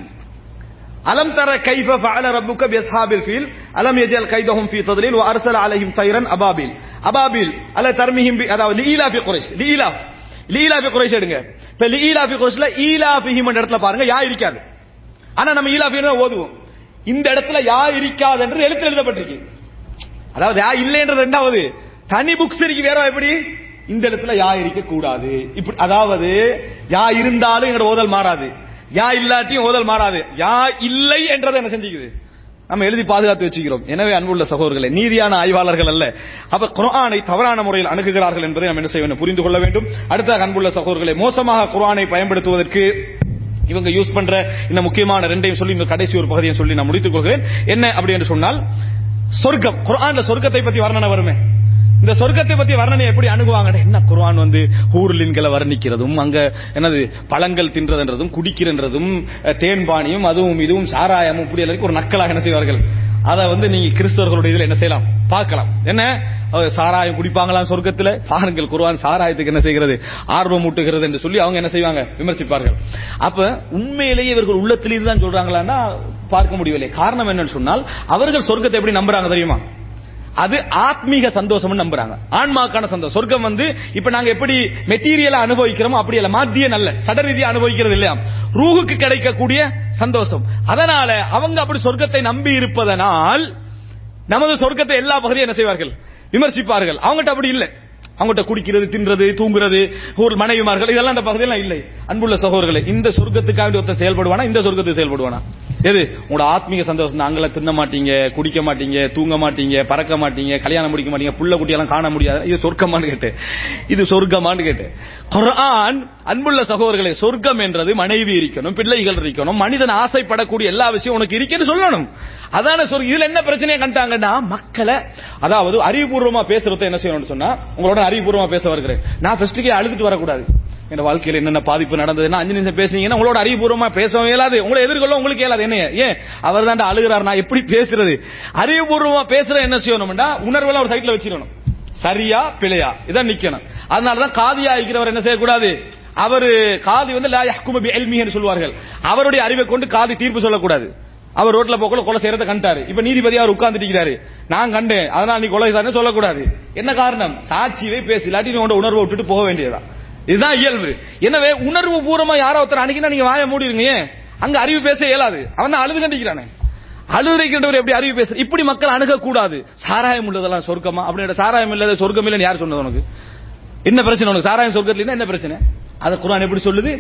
அலம் தர கைஃப ஃபஅல ரப்புக பிஅஸ்ஹாபில் ஃபீல் அலம் யஜல் கைதஹும் ஃபீ தத்லீல் வ அர்ஸல அலைஹிம் தைரன் அபாபில் அபாபில் அல தர்மிஹிம் பி அதாவது லீலா ஃபி குரைஷ் லீலா லீலா ஃபி குரைஷ் எடுங்க இப்ப லீலா ஃபி குரைஷ்ல ஈலா ஃபிஹிம் என்ற இடத்துல பாருங்க யா இருக்காது ஆனா நம்ம ஈலா ஃபி தான் ஓதுவோம் இந்த இடத்துல யா இருக்காது என்று எழுத்து எழுதப்பட்டிருக்கு அதாவது யா இல்லைன்றது ரெண்டாவது தனி புக்ஸ் இருக்கு வேற எப்படி இந்த இடத்துல யா இருக்க கூடாது இப்படி அதாவது யா இருந்தாலும் எங்களோட ஓதல் மாறாது யா இல்லாட்டியும் ஓதல் மாறாது யா இல்லை என்றதை என்ன செஞ்சுக்குது நம்ம எழுதி பாதுகாத்து வச்சுக்கிறோம் எனவே அன்புள்ள சகோதரர்களே நீதியான ஆய்வாளர்கள் அல்ல அப்ப குர்ஆனை தவறான முறையில் அணுகுகிறார்கள் என்பதை நம்ம என்ன செய்ய வேண்டும் புரிந்து கொள்ள வேண்டும் அடுத்த அன்புள்ள சகோதரர்களே மோசமாக குர்ஆனை பயன்படுத்துவதற்கு இவங்க யூஸ் பண்ற இந்த முக்கியமான ரெண்டையும் சொல்லி இந்த கடைசி ஒரு பகுதியை சொல்லி நான் முடித்துக் கொள்கிறேன் என்ன அப்படி என்று சொன்னால் சொர்க்கம் குர்ஆன்ல சொர்க்கத்தை பத்தி வர்ணனை வருமே இந்த சொர்க்கத்தை பத்தி வர்ணனை எப்படி அணுகுவாங்க என்ன குர்ஆன் வந்து ஹூர்லின்களை வர்ணிக்கிறதும் அங்க என்னது பழங்கள் தின்றதுன்றதும் குடிக்கிறன்றதும் அஹ், தேன்பானியும் அதுவும் இதுவும் சாராயமும் இப்படி எல்லாருக்கும் ஒரு நக்கலாக என்ன செய்வார்கள் அதை வந்து நீங்க கிறிஸ்தவர்களுடைய இதுல என்ன செய்யலாம் பார்க்கலாம் என்ன அஹ், சாராயம் குடிப்பாங்களாம் சொர்க்கத்துல பாருங்கள் குர்ஆன் சாராயத்துக்கு என்ன செய்கிறது ஆர்வம் ஊட்டுகிறது என்று சொல்லி அவங்க என்ன செய்வாங்க விமர்சிப்பார்கள் அப்ப உண்மையிலேயே இவர்கள் உள்ளத்திலிருந்து தான் சொல்றாங்களான்னா பார்க்க முடியவில்லை காரணம் என்னன்னு சொன்னால் அவர்கள் சொர்க்கத்தை எப்படி நம்புறாங்க தெரியுமா அது ஆத்மீக சந்தோஷம் நம்புறாங்க ஆன்மாக்கான சந்தோஷம் சொர்க்கம் வந்து இப்ப நாங்க எப்படி மெட்டீரியலா அனுபவிக்கிறோமோ அப்படி இல்ல மாத்திய நல்ல சடரீதியா அனுபவிக்கிறது இல்லையா ரூஹுக்கு கிடைக்கக்கூடிய சந்தோஷம் அதனால அவங்க அப்படி சொர்க்கத்தை நம்பி இருப்பதனால் நமது சொர்க்கத்தை எல்லா பகுதியும் என்ன செய்வார்கள் விமர்சிப்பார்கள் அவங்ககிட்ட அப்படி இல்லை அவங்ககிட்ட குடிக்கிறது தின்றது தூங்குறது ஒரு மனைவிமார்கள் இதெல்லாம் அந்த பகுதியெல்லாம் இல்லை அன்புள்ள சகோதரர்களே இந்த சொர்க்கத்துக்காக வேண்டி ஒருத்தன் செயல்படுவானா இந்த சொர்க்கத்துக்கு செயல்படுவானா எது உங்களோட ஆத்மீக சந்தோஷம் நாங்கள தின்ன மாட்டீங்க குடிக்க மாட்டீங்க தூங்க மாட்டீங்க பறக்க மாட்டீங்க கல்யாணம் முடிக்க மாட்டீங்க புள்ள குட்டியெல்லாம் காண முடியாது இது சொர்க்கமான்னு கேட்டேன் இது சொர்க்கமான்னு கேட்டேன் குர்ஆன் அன்புள்ள சகோதரர்களே சொர்க்கம் என்றது மனைவி இருக்கணும் பிள்ளைகள் இருக்கணும் மனிதன் ஆசைப்படக்கூடிய எல்லா விஷயம் உனக்கு இருக்குன்னு சொல்லணும் அதான சொர்க்கம் இதுல என்ன பிரச்சனையை கண்டாங்கன்னா மக்களை அதாவது அறிவுபூர்வமா பேசுறத என்ன செய்யணும்னு சொன்னா உங்களோட அறிவுபூர்வமா பேச வருகிறேன் நான் ஃபர்ஸ்ட்டுக்கே அழுதுட்டு வரக்கூடாது என் வாழ்க்கையில் என்னென்ன பாதிப்பு நடந்ததுன்னா அஞ்சு நிமிஷம் பேசுனீங்கன்னா உங்களோட அறிவுபூர்வமா பேசவும் இயலாது உங்களை எதிர்கொள்ள உங்களுக்கு இயலாது என்ன ஏன் அவர் தான் அழுகிறார் நான் எப்படி பேசுறது அறிவுபூர்வமா பேசுற என்ன செய்யணும்னா உணர்வெல்லாம் ஒரு சைட்ல வச்சிடணும் சரியா பிழையா இதான் நிக்கணும் அதனாலதான் காதியா இருக்கிறவர் என்ன செய்யக்கூடாது அவரு காதி வந்து லா யஹ்குமு பி இல்மிஹின்னு சொல்வார்கள் அவருடைய அறிவை கொண்டு காதி தீர்ப்பு சொல்லக்கூடாது அவர் ரோட்ல போக்கல கொலை செய்யறத கண்டாரு இப்ப நீதிபதி அவர் உட்கார்ந்துட்டு இருக்கிறாரு நான் கண்டேன் அதனால நீ கொலை செய்தான்னு சொல்லக்கூடாது என்ன காரணம் சாட்சியவே பேசி இல்லாட்டி நீ உன்னோட உணர்வை விட்டுட்டு போக வேண்டியதுதான் இதுதான் இயல்பு எனவே உணர்வு பூர்வமா யாரோ ஒருத்தர் அணுகினா நீங்க வாய மூடிடுங்க ஏன் அங்க அறிவு பேச இயலாது அவன் தான் அழுது கண்டிக்கிறானே அழுதுகின்றவர் எப்படி அறிவு பேச இப்படி மக்கள் அணுகக்கூடாது சாராயம் உள்ளதெல்லாம் சொர்க்கமா அப்படி சாராயம் இல்லாத சொர்க்கம் இல்லைன்னு யார் சொன்னது உனக்கு என்ன பிரச்சனை உனக்கு சாராயம் சொர்க்கத்துல இருந்தா என்ன பிரச்சனை அது குர்ஆன் எப்படி சொல்லுது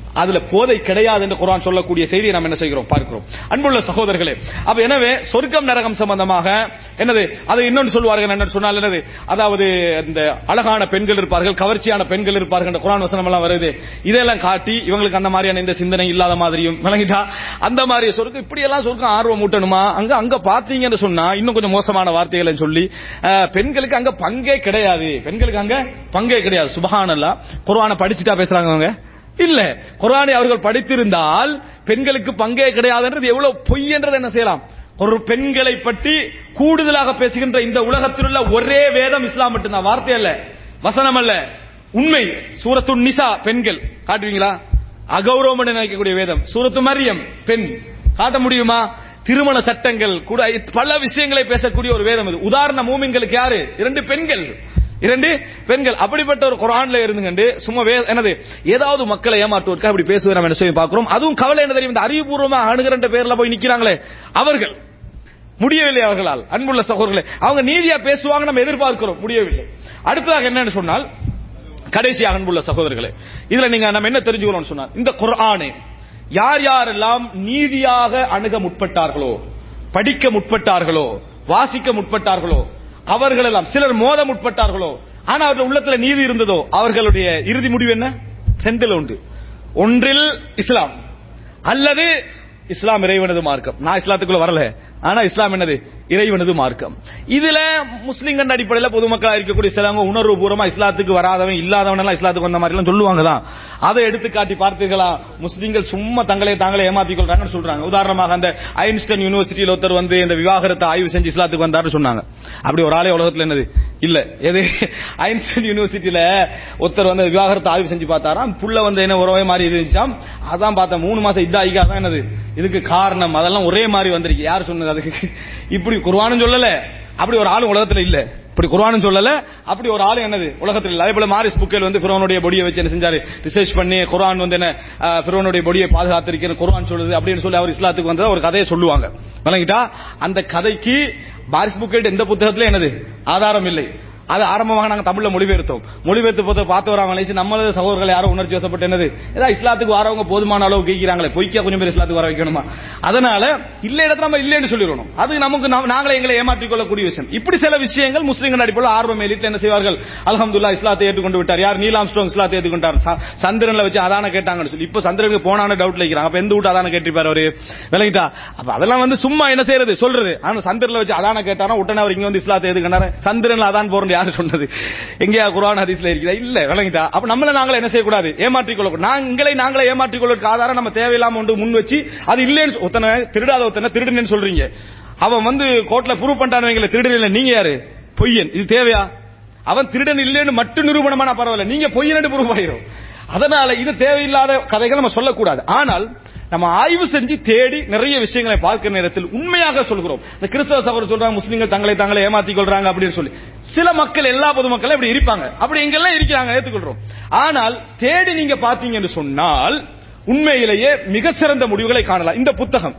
அதுல போதை கிடையாது என்று குர்ஆன் சொல்லக்கூடிய செய்தியை நாம் என்ன செய்கிறோம் பார்க்கிறோம் அன்புள்ள சகோதரர்களே அப்ப எனவே சொர்க்கம் நரகம் சம்பந்தமாக என்னது அதை இன்னொன்று சொல்வார்கள் என்ன சொன்னால் என்னது அதாவது இந்த அழகான பெண்கள் இருப்பார்கள் கவர்ச்சியான பெண்கள் இருப்பார்கள் என்ற குர்ஆன் வசனம் எல்லாம் வருது இதெல்லாம் காட்டி இவங்களுக்கு அந்த மாதிரியான இந்த சிந்தனை இல்லாத மாதிரியும் விளங்கிட்டா அந்த மாதிரி சொர்க்கம் இப்படி எல்லாம் சொர்க்கம் ஆர்வம் ஊட்டணுமா அங்க அங்க பாத்தீங்கன்னு சொன்னா இன்னும் கொஞ்சம் மோசமான வார்த்தைகளை சொல்லி அஹ், பெண்களுக்கு அங்க பங்கே கிடையாது பெண்களுக்கு அங்க பங்கே கிடையாது சுபஹானல்லா குர்ஆனை படிச்சுட்டா பேசுறாங்க அவங்க இல்ல குர்ஆனை அவர்கள் படித்திருந்தால் பெண்களுக்கு பங்கே கிடையாதுன்றது எவ்வளவு பொய் என்றது என்ன செய்யலாம் ஒரு பெண்களை பற்றி கூடுதலாக பேசுகின்ற இந்த உலகத்தில் உள்ள ஒரே வேதம் இஸ்லாம் மட்டும்தான் வார்த்தை அல்ல வசனம் அல்ல உண்மை சூரத்து நிசா பெண்கள் காட்டுவீங்களா அகௌரவம் என்று நினைக்கக்கூடிய வேதம் சூரத்து மரியம் பெண் காட்ட முடியுமா திருமண சட்டங்கள் கூட பல விஷயங்களை பேசக்கூடிய ஒரு வேதம் இது உதாரண மூமின்களுக்கு யாரு இரண்டு பெண்கள் இரண்டு பெண்கள் அப்படிப்பட்ட ஒரு குரான்ல இருந்துகண்டு சும்மா வே என்னது ஏதாவது மக்களை ஏமாற்றுவதற்கு அப்படி பேசுவதை நம்ம என்ன செய்ய பார்க்கிறோம் அதுவும் கவலை என்ன தெரியும் இந்த அறிவுபூர்வமா அணுகிற பேர்ல போய் நிக்கிறாங்களே அவர்கள் முடியவில்லை அவர்களால் அன்புள்ள சகோதரர்களே அவங்க நீதியா பேசுவாங்க நம்ம எதிர்பார்க்கிறோம் முடியவில்லை அடுத்ததாக என்னன்னு சொன்னால் கடைசியாக அன்புள்ள சகோதரர்களே இதுல நீங்க நம்ம என்ன தெரிஞ்சுக்கிறோம் சொன்னால் இந்த குர்ஆனை யார் யாரெல்லாம் நீதியாக அணுக முற்பட்டார்களோ படிக்க முற்பட்டார்களோ வாசிக்க முற்பட்டார்களோ அவர்களெல்லாம் சிலர் மோத முற்பட்டார்களோ ஆனா அவர்கள் உள்ளத்துல நீதி இருந்ததோ அவர்களுடைய இறுதி முடிவு என்ன ரெண்டில் உண்டு ஒன்றில் இஸ்லாம் அல்லது இஸ்லாம் இறைவனது மார்க்கம் நான் இஸ்லாத்துக்குள்ள வரல ஆனா இஸ்லாம் என்னது இறைவனது மார்க்கம் இதுல முஸ்லிம்கள் அடிப்படையில் பொதுமக்களா இருக்கக்கூடிய சிலவங்க உணர்வு பூர்வமா இஸ்லாத்துக்கு வராதவன் இல்லாதவன் எல்லாம் இஸ்லாத்துக்கு வந்த மாதிரி எல்லாம் சொல்லுவாங்க தான் அதை எடுத்து காட்டி பார்த்தீர்களா முஸ்லிம்கள் சும்மா தங்களை தாங்களே ஏமாத்திக் கொள்றாங்கன்னு சொல்றாங்க உதாரணமாக அந்த ஐன்ஸ்டைன் யூனிவர்சிட்டியில் ஒருத்தர் வந்து இந்த விவாகரத்தை ஆய்வு செஞ்சு இஸ்லாத்துக்கு வந்தாருன்னு சொன்னாங்க அப்படி ஒரு ஆளே உலகத்துல என்னது இல்ல எது ஐன்ஸ்டைன் யூனிவர்சிட்டியில ஒருத்தர் வந்து விவாகரத்தை ஆய்வு செஞ்சு பார்த்தாராம் புள்ள வந்து என்ன ஒரே மாதிரி இருந்துச்சாம் அதான் பார்த்தேன் மூணு மாசம் இதா ஐக்காதான் என்னது இதுக்கு காரணம் அதெல்லாம் ஒரே மாதிரி வந்திருக்கு யார் சொன்னது அதுக்கு இப்படி குர்ஆனும் சொல்லல அப்படி ஒரு ஆளு உலகத்துல இல்ல இப்படி குர்ஆனும் சொல்லல அப்படி ஒரு ஆளு என்னது உலகத்துல இல்ல அதே போல மாரிஸ் புக்கேல் வந்து ஃபிரோனுடைய பொடியை வச்சு என்ன செஞ்சாரு ரிசர்ச் பண்ணி குர்ஆன் வந்து என்ன அஹ், ஃபிரோனுடைய பொடியை பாதுகாத்திருக்கிற குர்ஆன் சொல்லுது அப்படின்னு சொல்லி அவர் இஸ்லாத்துக்கு வந்ததா ஒரு கதையை சொல்லுவாங்க விளங்கிட்டா அந்த கதைக்கு பாரிஸ் புக்கேட் எந்த புத்தகத்துல என்னது ஆதாரம் இல்லை அது ஆரம்பமாக நாங்க தமிழ்ல மொழிபெயர்த்தோம் மொழிபெயர்த்து போது பார்த்து வராங்க நினைச்சு நம்மளது சகோதரர்கள் யாரும் உணர்ச்சி வசப்பட்டு என்னது ஏதாவது இஸ்லாத்துக்கு வரவங்க போதுமான அளவு கேட்கிறாங்களே பொய்க்கா கொஞ்சம் பேர் இஸ்லாத்துக்கு வர வைக்கணுமா அதனால இல்ல இடத்துல நம்ம இல்லைன்னு சொல்லிடணும் அது நமக்கு நாம்- நாங்களே எங்களை ஏமாற்றிக் கொள்ளக்கூடிய விஷயம் இப்படி சில விஷயங்கள் முஸ்லீம்கள் அடிப்படையில் ஆர்வம் எலிட்ல என்ன செய்வார்கள் அல்ஹம்துலில்லாஹ் இஸ்லாத்தை ஏற்றுக்கொண்டு விட்டார் யார் நீலாம் ஸ்ட்ரோங் இஸ்லாத்தை ஏற்றுக்கொண்டார் ச- சந்திரன்ல வச்சு அதான கேட்டாங்கன்னு சொல்லி இப்ப சந்திரனுக்கு போனான்னு டவுட்ல இருக்கிறாங்க அப்ப எந்த வீட்டு அதான கேட்டிருப்பாரு அவரு விளங்கிட்டா அப்ப அதெல்லாம் வந்து சும்மா என்ன செய்யறது சொல்றது ஆனா சந்திரன்ல வச்சு அதான கேட்டானா உடனே அவர் இங்க வந்து இஸ்லாத்தை எதுக்குனாரு சந்திரன்ல அதான் போறோம் யாரு சொன்னது எங்கேயா குர்ஆன் ஹதீஸ்ல இருக்குதா இல்ல விளங்கிட்டா அப்ப நம்மள நாங்களே என்ன செய்யக்கூடாது ஏமாற்றிக் கொள்ளக்கூடாது நாங்களே நாங்களே ஏமாற்றிக் கொள்வதற்கு ஆதாரம் நம்ம தேவையில்லாம ஒன்று முன் வச்சு அது இல்லைன்னு சொ- ஒருத்தனை திருடாத ஒருத்தனை திருடுனேன்னு சொல்றீங்க அவன் வந்து கோர்ட்ல ப்ரூவ் பண்ணிட்டானுவீங்களே திருடன் இல்ல நீங்க யாரு பொய்யன் இது தேவையா அவன் திருடன் இல்லைன்னு மட்டும் நிரூபணமான பரவாயில்ல நீங்க பொய்யன்னு ப்ரூவ் ஆயிரும் அதனால இது தேவையில்லாத கதைகள் நம்ம சொல்லக்கூடாது ஆனால் நம்ம ஆய்வு செஞ்சு தேடி நிறைய விஷயங்களை பார்க்கிற நேரத்தில் உண்மையாக சொல்கிறோம் இந்த கிறிஸ்தவ சகோதரர் சொல்றாங்க முஸ்லீம்கள் தங்களை தாங்களே ஏமாத்திக் கொள்றாங்க அப்படின்னு சொல்லி சில மக்கள் எல்லா பொதுமக்களும் இப்படி இருப்பாங்க அப்படி எங்கெல்லாம் இருக்கிறாங்க ஏத்துக்கொள்றோம் ஆனால் தேடி நீங்க பாத்தீங்கன்னு சொன்னால் உண்மையிலேயே மிக சிறந்த முடிவுகளை காணலாம் இந்த புத்தகம்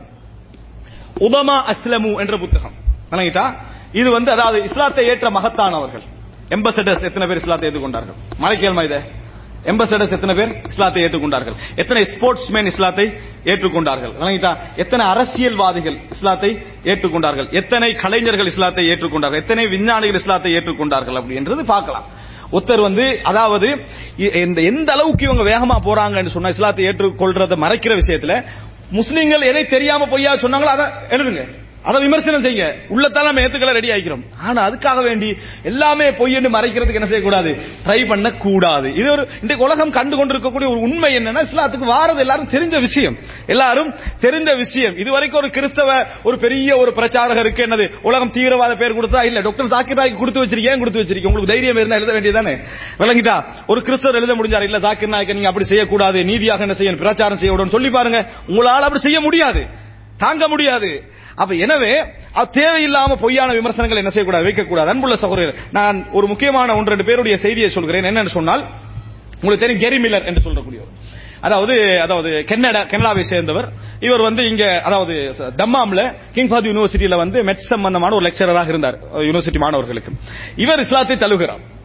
உபமா அஸ்லமு என்ற புத்தகம் வணங்கிட்டா இது வந்து அதாவது இஸ்லாத்தை ஏற்ற மகத்தானவர்கள் எம்பசடர்ஸ் எத்தனை பேர் இஸ்லாத்தை ஏற்றுக்கொண்டார்கள் மலைக்கேள்மா இதை எம்பசடர்ஸ் எத்தனை பேர் இஸ்லாத்தை ஏற்றுக்கொண்டார்கள் எத்தனை ஸ்போர்ட்ஸ்மேன் இஸ்லாத்தை ஏற்றுக்கொண்டார்கள் வணங்கிட்டா எத்தனை அரசியல்வாதிகள் இஸ்லாத்தை ஏற்றுக்கொண்டார்கள் எத்தனை கலைஞர்கள் இஸ்லாத்தை ஏற்றுக்கொண்டார்கள் எத்தனை விஞ்ஞானிகள் இஸ்லாத்தை ஏற்றுக்கொண்டார்கள் அப்படின்றது பார்க்கலாம் ஒருத்தர் வந்து அதாவது இ- இந்த எந்த அளவுக்கு இவங்க வேகமா போறாங்கன்னு சொன்னா இஸ்லாத்தை ஏற்றுக்கொள்றதை மறைக்கிற விஷயத்துல முஸ்லிம்கள் எதை தெரியாம பொய்யா சொன்னாங்களோ அதை எழுதுங்க அதை விமர்சனம் செய்யுங்க உள்ளத்தால நம்ம ஏத்துக்கல ரெடி ஆகிக்கிறோம் ஆனா அதுக்காக வேண்டி எல்லாமே பொய்யன்னு மறைக்கிறதுக்கு என்ன செய்யக்கூடாது ட்ரை பண்ண கூடாது இது ஒரு இன்றைக்கு உலகம் கண்டு கொண்டிருக்கக்கூடிய ஒரு உண்மை என்னன்னா இஸ்லாத்துக்கு வாரது எல்லாரும் தெரிஞ்ச விஷயம் எல்லாரும் தெரிந்த விஷயம் இது வரைக்கும் ஒரு கிறிஸ்தவ ஒரு பெரிய ஒரு பிரச்சாரகருக்கு என்னது உலகம் தீவிரவாத பேர் கொடுத்தா இல்ல டாக்டர் ஜாக்கிர் நாய்க்கு கொடுத்து வச்சிருக்கேன் ஏன் கொடுத்து வச்சிருக்கீங்க உங்களுக்கு தைரியம் இருந்தா எழுத வேண்டியதானே விளங்கிட்டா ஒரு கிறிஸ்தவர் எழுத முடிஞ்சாரு இல்ல ஜாக்கிர் நாயக்க நீங்க அப்படி செய்யக்கூடாது நீதியாக என்ன செய்யணும் பிரச்சாரம் செய்ய விடணும் சொல்லி பாருங்க உங்களால அப்படி செய்ய முடியாது தாங்க முடியாது அப்ப எனவே அது தேவையில்லாம பொய்யான விமர்சனங்கள் என்ன செய்யக்கூடாது வைக்கக்கூடாது அன்புள்ள சகோதரர் நான் ஒரு முக்கியமான ஒன்று ரெண்டு பேருடைய செய்தியை சொல்கிறேன் என்னன்னு சொன்னால் உங்களுக்கு தெரியும் கெரி மில்லர் என்று சொல்லக்கூடியவர் அதாவது அதாவது கனடா கனடாவை சேர்ந்தவர் இவர் வந்து இங்க அதாவது ச- தம்மாம்ல கிங் ஃபாத் யூனிவர்சிட்டியில வந்து மெட்ஸ் சம்பந்தமான ஒரு லெக்சரராக இருந்தார் யூனிவர்சிட்டி மாணவர்களுக்கு இவர் இஸ்லாத்தை தழுகிறார்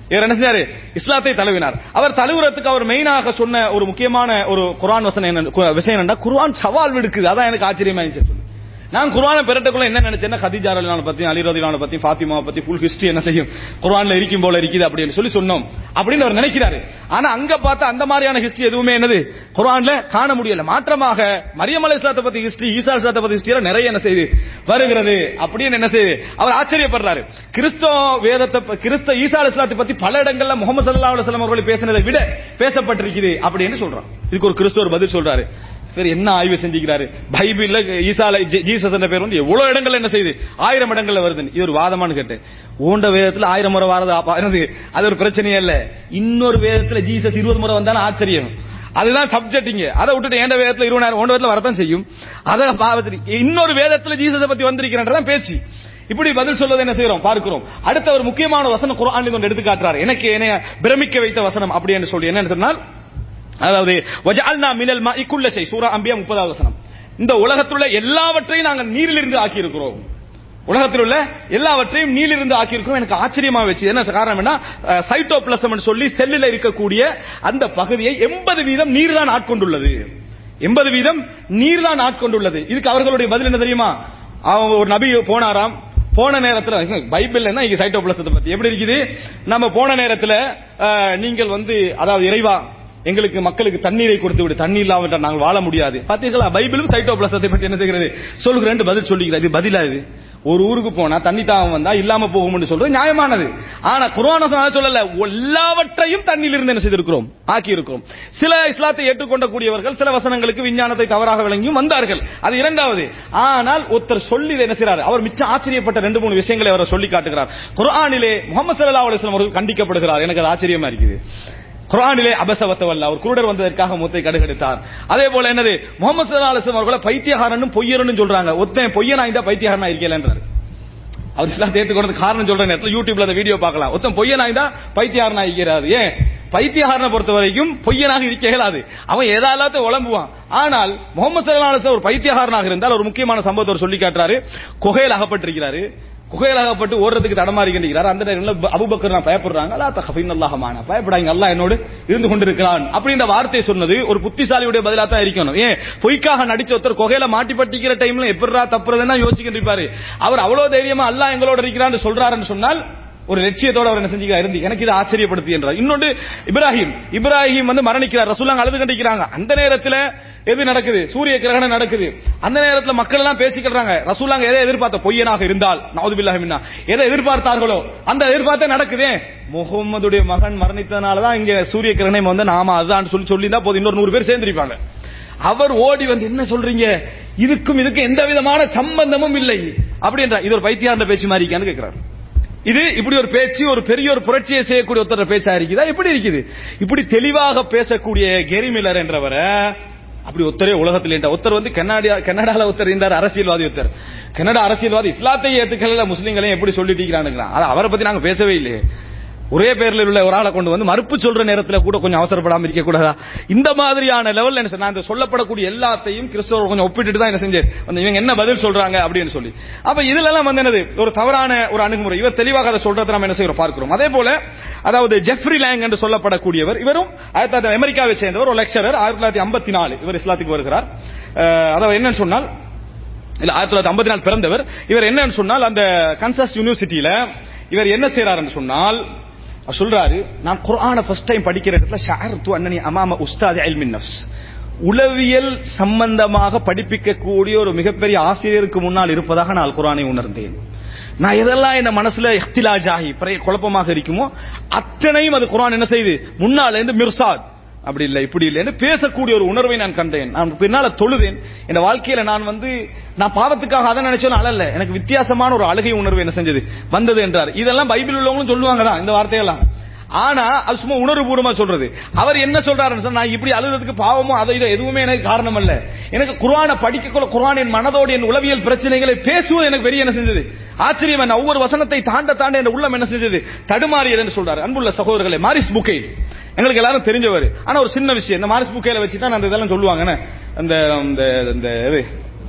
இவர் என்ன செஞ்சாரு இஸ்லாத்தை தழுவினார் அவர் தழுவுறதுக்கு அவர் மெயினாக சொன்ன ஒரு முக்கியமான ஒரு குர்ஆன் வசனம் என்ன கு- விஷயம் என்னன்னா குர்ஆன் சவால் விடுக்குது அதான் எனக்கு ஆச்சரியமா இருந்துச்சு சொல்லி. நான் குர்ஆனை பெறட்டுக்குள்ள என்ன நினைச்சேன்னா கதீஜா ரலியல்லாஹு பத்தி அலி ரலியல்லாஹு பத்தி ஃபாத்திமா பத்தி ஃபுல் ஹிஸ்டரி என்ன செய்யும் குர்ஆன்ல இருக்கும் போல இருக்குது அப்படின்னு சொல்லி சொன்னோம் அப்படின்னு அவர் நினைக்கிறாரு ஆனா அங்க பார்த்தா அந்த மாதிரியான ஹிஸ்டரி எதுவுமே என்னது குர்ஆன்ல காண முடியல மாற்றமாக மரியம் அலைஹிஸ்ஸலாத்தை பத்தி ஹிஸ்டரி ஈசா அலைஹிஸ்ஸலாத்தை பத்தி ஹிஸ்டரி நிறைய என்ன செய்யுது வருகிறது அப்படின்னு என்ன செய்யுது அவர் ஆச்சரியப்படுறாரு கிறிஸ்தவ வேதத்தை ப- கிறிஸ்த ஈசா அலைஹிஸ்ஸலாத்தை பத்தி பல இடங்கள்ல முகமது ஸல்லல்லாஹு அலைஹி வஸல்லம் அவர்கள் பேசினதை விட பேசப்பட்டிருக்குது அப்படின்னு சொல்றான் இதுக்கு ஒரு கிறிஸ்தவர் பதில் சொல்றாரு இவர் என்ன ஆய்வு செஞ்சுக்கிறாரு பைபிள்ல ஈசால ஜீ- ஜீசஸ் என்ற பேர் வந்து எவ்வளவு இடங்கள்ல என்ன செய்யுது ஆயிரம் இடங்கள்ல வருது இது ஒரு வாதமான்னு கேட்டேன் ஊண்ட வேதத்துல ஆயிரம் முறை வரது அப்ப என்னது அது ஒரு பிரச்சனையே இல்ல இன்னொரு வேதத்துல ஜீசஸ் இருபது முறை வந்தாலும் ஆச்சரியம் அதுதான் சப்ஜெக்ட் இங்க அதை விட்டுட்டு ஏண்ட வேதத்துல இருபதாயிரம் ஓண்ட வேதத்துல வரத்தான் செய்யும் அதை பாவத்திரி இன்னொரு வேதத்துல ஜீசஸை பத்தி வந்திருக்கிறன்றதான் பேச்சு இப்படி பதில் சொல்வது என்ன செய்யறோம் பார்க்கிறோம் அடுத்த ஒரு முக்கியமான வசனம் குர்ஆன்ல ஒன்று எடுத்து காட்டுறாரு எனக்கு என்னைய பிரமிக்க வைத்த வசனம் அப்படி என்று சொல்லி என்னன்னு சொன்னால் அதாவது வஜஅல்னா மினல் மாஇ குல்ல ஷை சூரா அம்பியா 30வது வசனம் இந்த உலகத்தில் உள்ள எல்லாவற்றையும் நாங்கள் நீரிலிருந்து ஆக்கி இருக்கிறோம் உலகத்தில் உள்ள எல்லாவற்றையும் நீரிலிருந்து ஆக்கி இருக்கிறோம் எனக்கு ஆச்சரியமா வச்சு என்ன காரணம் என்ன சைட்டோபிளசம் சொல்லி செல்லில் இருக்கக்கூடிய அந்த பகுதியை எண்பது வீதம் நீர் தான் ஆட்கொண்டுள்ளது எண்பது வீதம் நீர் தான் ஆட்கொண்டுள்ளது இதுக்கு அவர்களுடைய பதில் என்ன தெரியுமா அவங்க ஒரு நபி போனாராம் போன நேரத்துல பைபிள் என்ன இங்க சைட்டோபிளசத்தை பத்தி எப்படி இருக்குது நம்ம போன நேரத்துல அஹ், நீங்கள் வந்து அதாவது இறைவா எங்களுக்கு மக்களுக்கு தண்ணீரை கொடுத்து விடு தண்ணீர் இல்லாமல் நாங்கள் வாழ முடியாது பாத்தீங்களா பைபிளும் சைட்டோபிளசத்தை பற்றி என்ன செய்கிறது சொல்கிறேன் பதில் சொல்லிக்கிறது இது பதிலா இது ஒரு ஊருக்கு போனா தண்ணி தாகம் வந்தா இல்லாம போகும்னு சொல்றது நியாயமானது ஆனா குர்ஆன் வசனம் அதை சொல்லல எல்லாவற்றையும் தண்ணியில் இருந்து என்ன செய்திருக்கிறோம் ஆக்கி இருக்கிறோம் சில இஸ்லாத்தை ஏற்றுக்கொண்ட கூடியவர்கள் சில வசனங்களுக்கு விஞ்ஞானத்தை தவறாக விளங்கியும் வந்தார்கள் அது இரண்டாவது ஆனால் ஒருத்தர் சொல்லி இதை என்ன செய்றார் அவர் மிச்சம் ஆச்சரியப்பட்ட ரெண்டு மூணு விஷயங்களை அவர் சொல்லி காட்டுகிறார் குர்ஆனிலே முகமது ஸல்லல்லாஹு அலைஹி வஸல்லம் அவர்கள் கண்டிக்கப்படுகிறார் எனக்கு அது ஆச்சரியமா இருக்குது குர்ஆனிலே அபசவத்தவல்ல ஒரு குருடர் வந்ததற்காக முத்தை கடுகெடுத்தார் அதே போல என்னது முகமது ஸல்லல்லாஹு அலைஹி வஸல்லம் அவர்களை பைத்தியகாரனும் பொய்யரனும் சொல்றாங்க ஒருத்தன் பொய்யனா இருந்தா பைத்தியகாரனா இருக்கலன்றார் அவர் இஸ்லாத்தை ஏற்றுக்கொண்டது காரணம் சொல்ற நேரத்தில் யூடியூப்ல அந்த வீடியோ பார்க்கலாம் ஒருத்தன் பொய்யனா இருந்தா பைத்தியகாரனா இருக்கிறாரு ஏன் பைத்தியகாரனை பொறுத்த வரைக்கும் பொய்யனாக இருக்க இயலாது அவன் ஏதாலாத்த உழம்புவான் ஆனால் முகமது ஸல்லல்லாஹு அலைஹி வஸல்லம் ஒரு பைத்தியகாரனாக இருந்தால் ஒரு முக்கியமான சம்பவத்தை அவர் சொல்லி காட்டுறாரு குகையில் அகப்பட்டிருக்கிறாரு குகையில் அகப்பட்டு ஓடுறதுக்கு தடமாறிக்கின்றார் அந்த நேரத்தில் அபுபக்கர் நான் பயப்படுறாங்க அல்லா தஹபின் அல்லாஹமான பயப்படாங்க அல்லாஹ் என்னோடு இருந்து கொண்டிருக்கிறான் அப்படின்ற வார்த்தையை சொன்னது ஒரு புத்திசாலியுடைய பதிலா தான் இருக்கணும் ஏன் பொய்க்காக நடிச்ச ஒருத்தர் குகையில மாட்டி பட்டிக்கிற டைம்ல எப்படிரா தப்புறதுன்னா யோசிக்கிட்டு இருப்பாரு அவர் அவ்வளவு தைரியமா அல்லாஹ் எங்களோட இருக்கிறான்னு சொல்றாருன்னு சொன்னால் ஒரு லட்சியத்தோட அவர் என்ன செஞ்சுக்கிறார் இருந்து எனக்கு இது ஆச்சரியப்படுத்தி என்றார் இன்னொன்று இப்ராஹிம் இப்ராஹிம் வந்து மரணிக்கிறார் ரசூலாங்க அழுது கண்டிக்கிறாங்க அந்த நேரத்துல எது நடக்குது சூரிய கிரகணம் நடக்குது அந்த நேரத்துல மக்கள் எல்லாம் பேசிக்கிறாங்க ரசூலாங்க எதை எதிர்பார்த்த பொய்யனாக இருந்தால் நவுதுபில்லாஹி மின்னா எதை எதிர்பார்த்தார்களோ அந்த எதிர்பார்த்தே நடக்குதே முகம்மதுடைய மகன் மரணித்ததுனால தான் இங்க சூரிய கிரகணம் வந்து நாம அதுதான் சொல்லி சொல்லி தான் போது இன்னொரு நூறு பேர் சேர்ந்திருப்பாங்க அவர் ஓடி வந்து என்ன சொல்றீங்க இதுக்கும் இதுக்கும் எந்த விதமான சம்பந்தமும் இல்லை அப்படின்ற இது ஒரு பைத்தியார்ந்த பேச்சு மாதிரி இருக்கான்னு கேட்கிறார் இது இப்படி ஒரு பேச்சு ஒரு பெரிய ஒரு புரட்சியை செய்யக்கூடிய ஒருத்தர் பேச்சா இருக்குதா எப்படி இருக்குது இப்படி தெளிவாக பேசக்கூடிய கெரி மில்லர் என்றவரை அப்படி ஒருத்தரே உலகத்தில் என்ற ஒருத்தர் வந்து கனடா கனடால ஒருத்தர் இருந்தார் அரசியல்வாதி ஒருத்தர் கனடா அரசியல்வாதி இஸ்லாத்தை ஏத்துக்கல முஸ்லீம்களையும் எப்படி சொல்லிட்டு இருக்கிறானுங்கிறான் அது அவரை பத்தி நாங்க பேசவே இல்லையே ஒரே பேர்ல உள்ள ஒரு ஆளை கொண்டு வந்து மறுப்பு சொல்ற நேரத்துல கூட கொஞ்சம் அவசரப்படாம இருக்க கூடாதா இந்த மாதிரியான லெவல்ல என்ன செய்ய- நான் இந்த சொல்லப்படக்கூடிய எல்லாத்தையும் கிறிஸ்தவர் கொஞ்சம் ஒப்பிட்டுட்டு தான் என்ன செஞ்சேன் வந்து இவங்க என்ன பதில் சொல்றாங்க அப்படின்னு சொல்லி அப்ப இதுல எல்லாம் வந்து என்னது ஒரு தவறான ஒரு அணுகுமுறை இவர் தெளிவாக அதை சொல்றதை நம்ம என்ன செய்யறோம் பார்க்கிறோம் அதே போல அதாவது ஜெஃப்ரி லேங் என்று சொல்லப்படக்கூடியவர் இவரும் ஆயிரத்தி தொள்ளாயிரத்தி அமெரிக்காவை சேர்ந்தவர் ஒரு லெக்சரர் ஆயிரத்தி தொள்ளாயிரத்தி ஐம்பத்தி நாலு இவர் இஸ்லாத்துக்கு வருகிறார் அஹ், அதாவது என்னன்னு சொன்னால் இல்ல ஆயிரத்தி தொள்ளாயிரத்தி ஐம்பத்தி நாலு பிறந்தவர் இவர் என்னன்னு சொன்னால் அந்த கன்சாஸ் யூனிவர்சிட்டியில இவர் என்ன செய்யறாருன்னு சொன்னால் அவர் சொல்றாரு நான் குர்ஆனை ஃபர்ஸ்ட் டைம் படிக்கிற இடத்துல ஷஅர்து அன்னனி அமாம உஸ்தாத் இல்மின் நஃப்ஸ் உளவியல் சம்பந்தமாக படிப்பிக்கக்கூடிய ஒரு மிகப்பெரிய ஆசிரியருக்கு முன்னால் இருப்பதாக நான் குர்ஆனை உணர்ந்தேன் நான் எதெல்லாம் என் மனசுல இஹ்திலாஜ் ஆகி பிறைய குழப்பமாக இருக்குமோ அத்தனையும் அது குர்ஆன் என்ன செய்யுது முன்னால இருந்து மிர்சாத் அப்படி இல்லை இப்படி இல்லைன்னு பேசக்கூடிய ஒரு உணர்வை நான் கண்டேன் நான் பின்னால தொழுதேன் என் வாழ்க்கையில நான் வந்து நான் பாவத்துக்காக அதை நினைச்சோம் அழல்ல எனக்கு வித்தியாசமான ஒரு அழுகை உணர்வு என்ன செஞ்சது வந்தது என்றார் இதெல்லாம் பைபிள் உள்ளவங்களும் சொல்லுவாங்க தான் இந்த வார்த்தையெல்லாம் ஆனா அது சும்மா உணர்வுபூர்வமா சொல்றது அவர் என்ன சொல்றாருன்னு சொன்னா, நான் இப்படி அழுகிறதுக்கு பாவமோ அதை இதோ எதுவுமே எனக்கு காரணம் அல்ல எனக்கு குர்ஆனை படிக்கக்குள்ள குர்ஆன் என் மனதோடு என் உளவியல் பிரச்சனைகளை பேசுவது எனக்கு பெரிய என்ன செஞ்சது ஆச்சரியம் என்ன ஒவ்வொரு வசனத்தை தாண்ட தாண்ட என் உள்ளம் என்ன செஞ்சது தடுமாறியது என்று சொல்றாரு அன்புள்ள சகோதரர்களே மாரிஸ் புக்கை எங்களுக்கு எல்லாரும் தெரிஞ்சவர் ஆனா ஒரு சின்ன விஷயம் இந்த மாரிஸ் புக்கையில வச்சு தான் அந்த இதெல்லாம் சொல்லுவாங்க என்ன? அந்த இந்த இந்த இது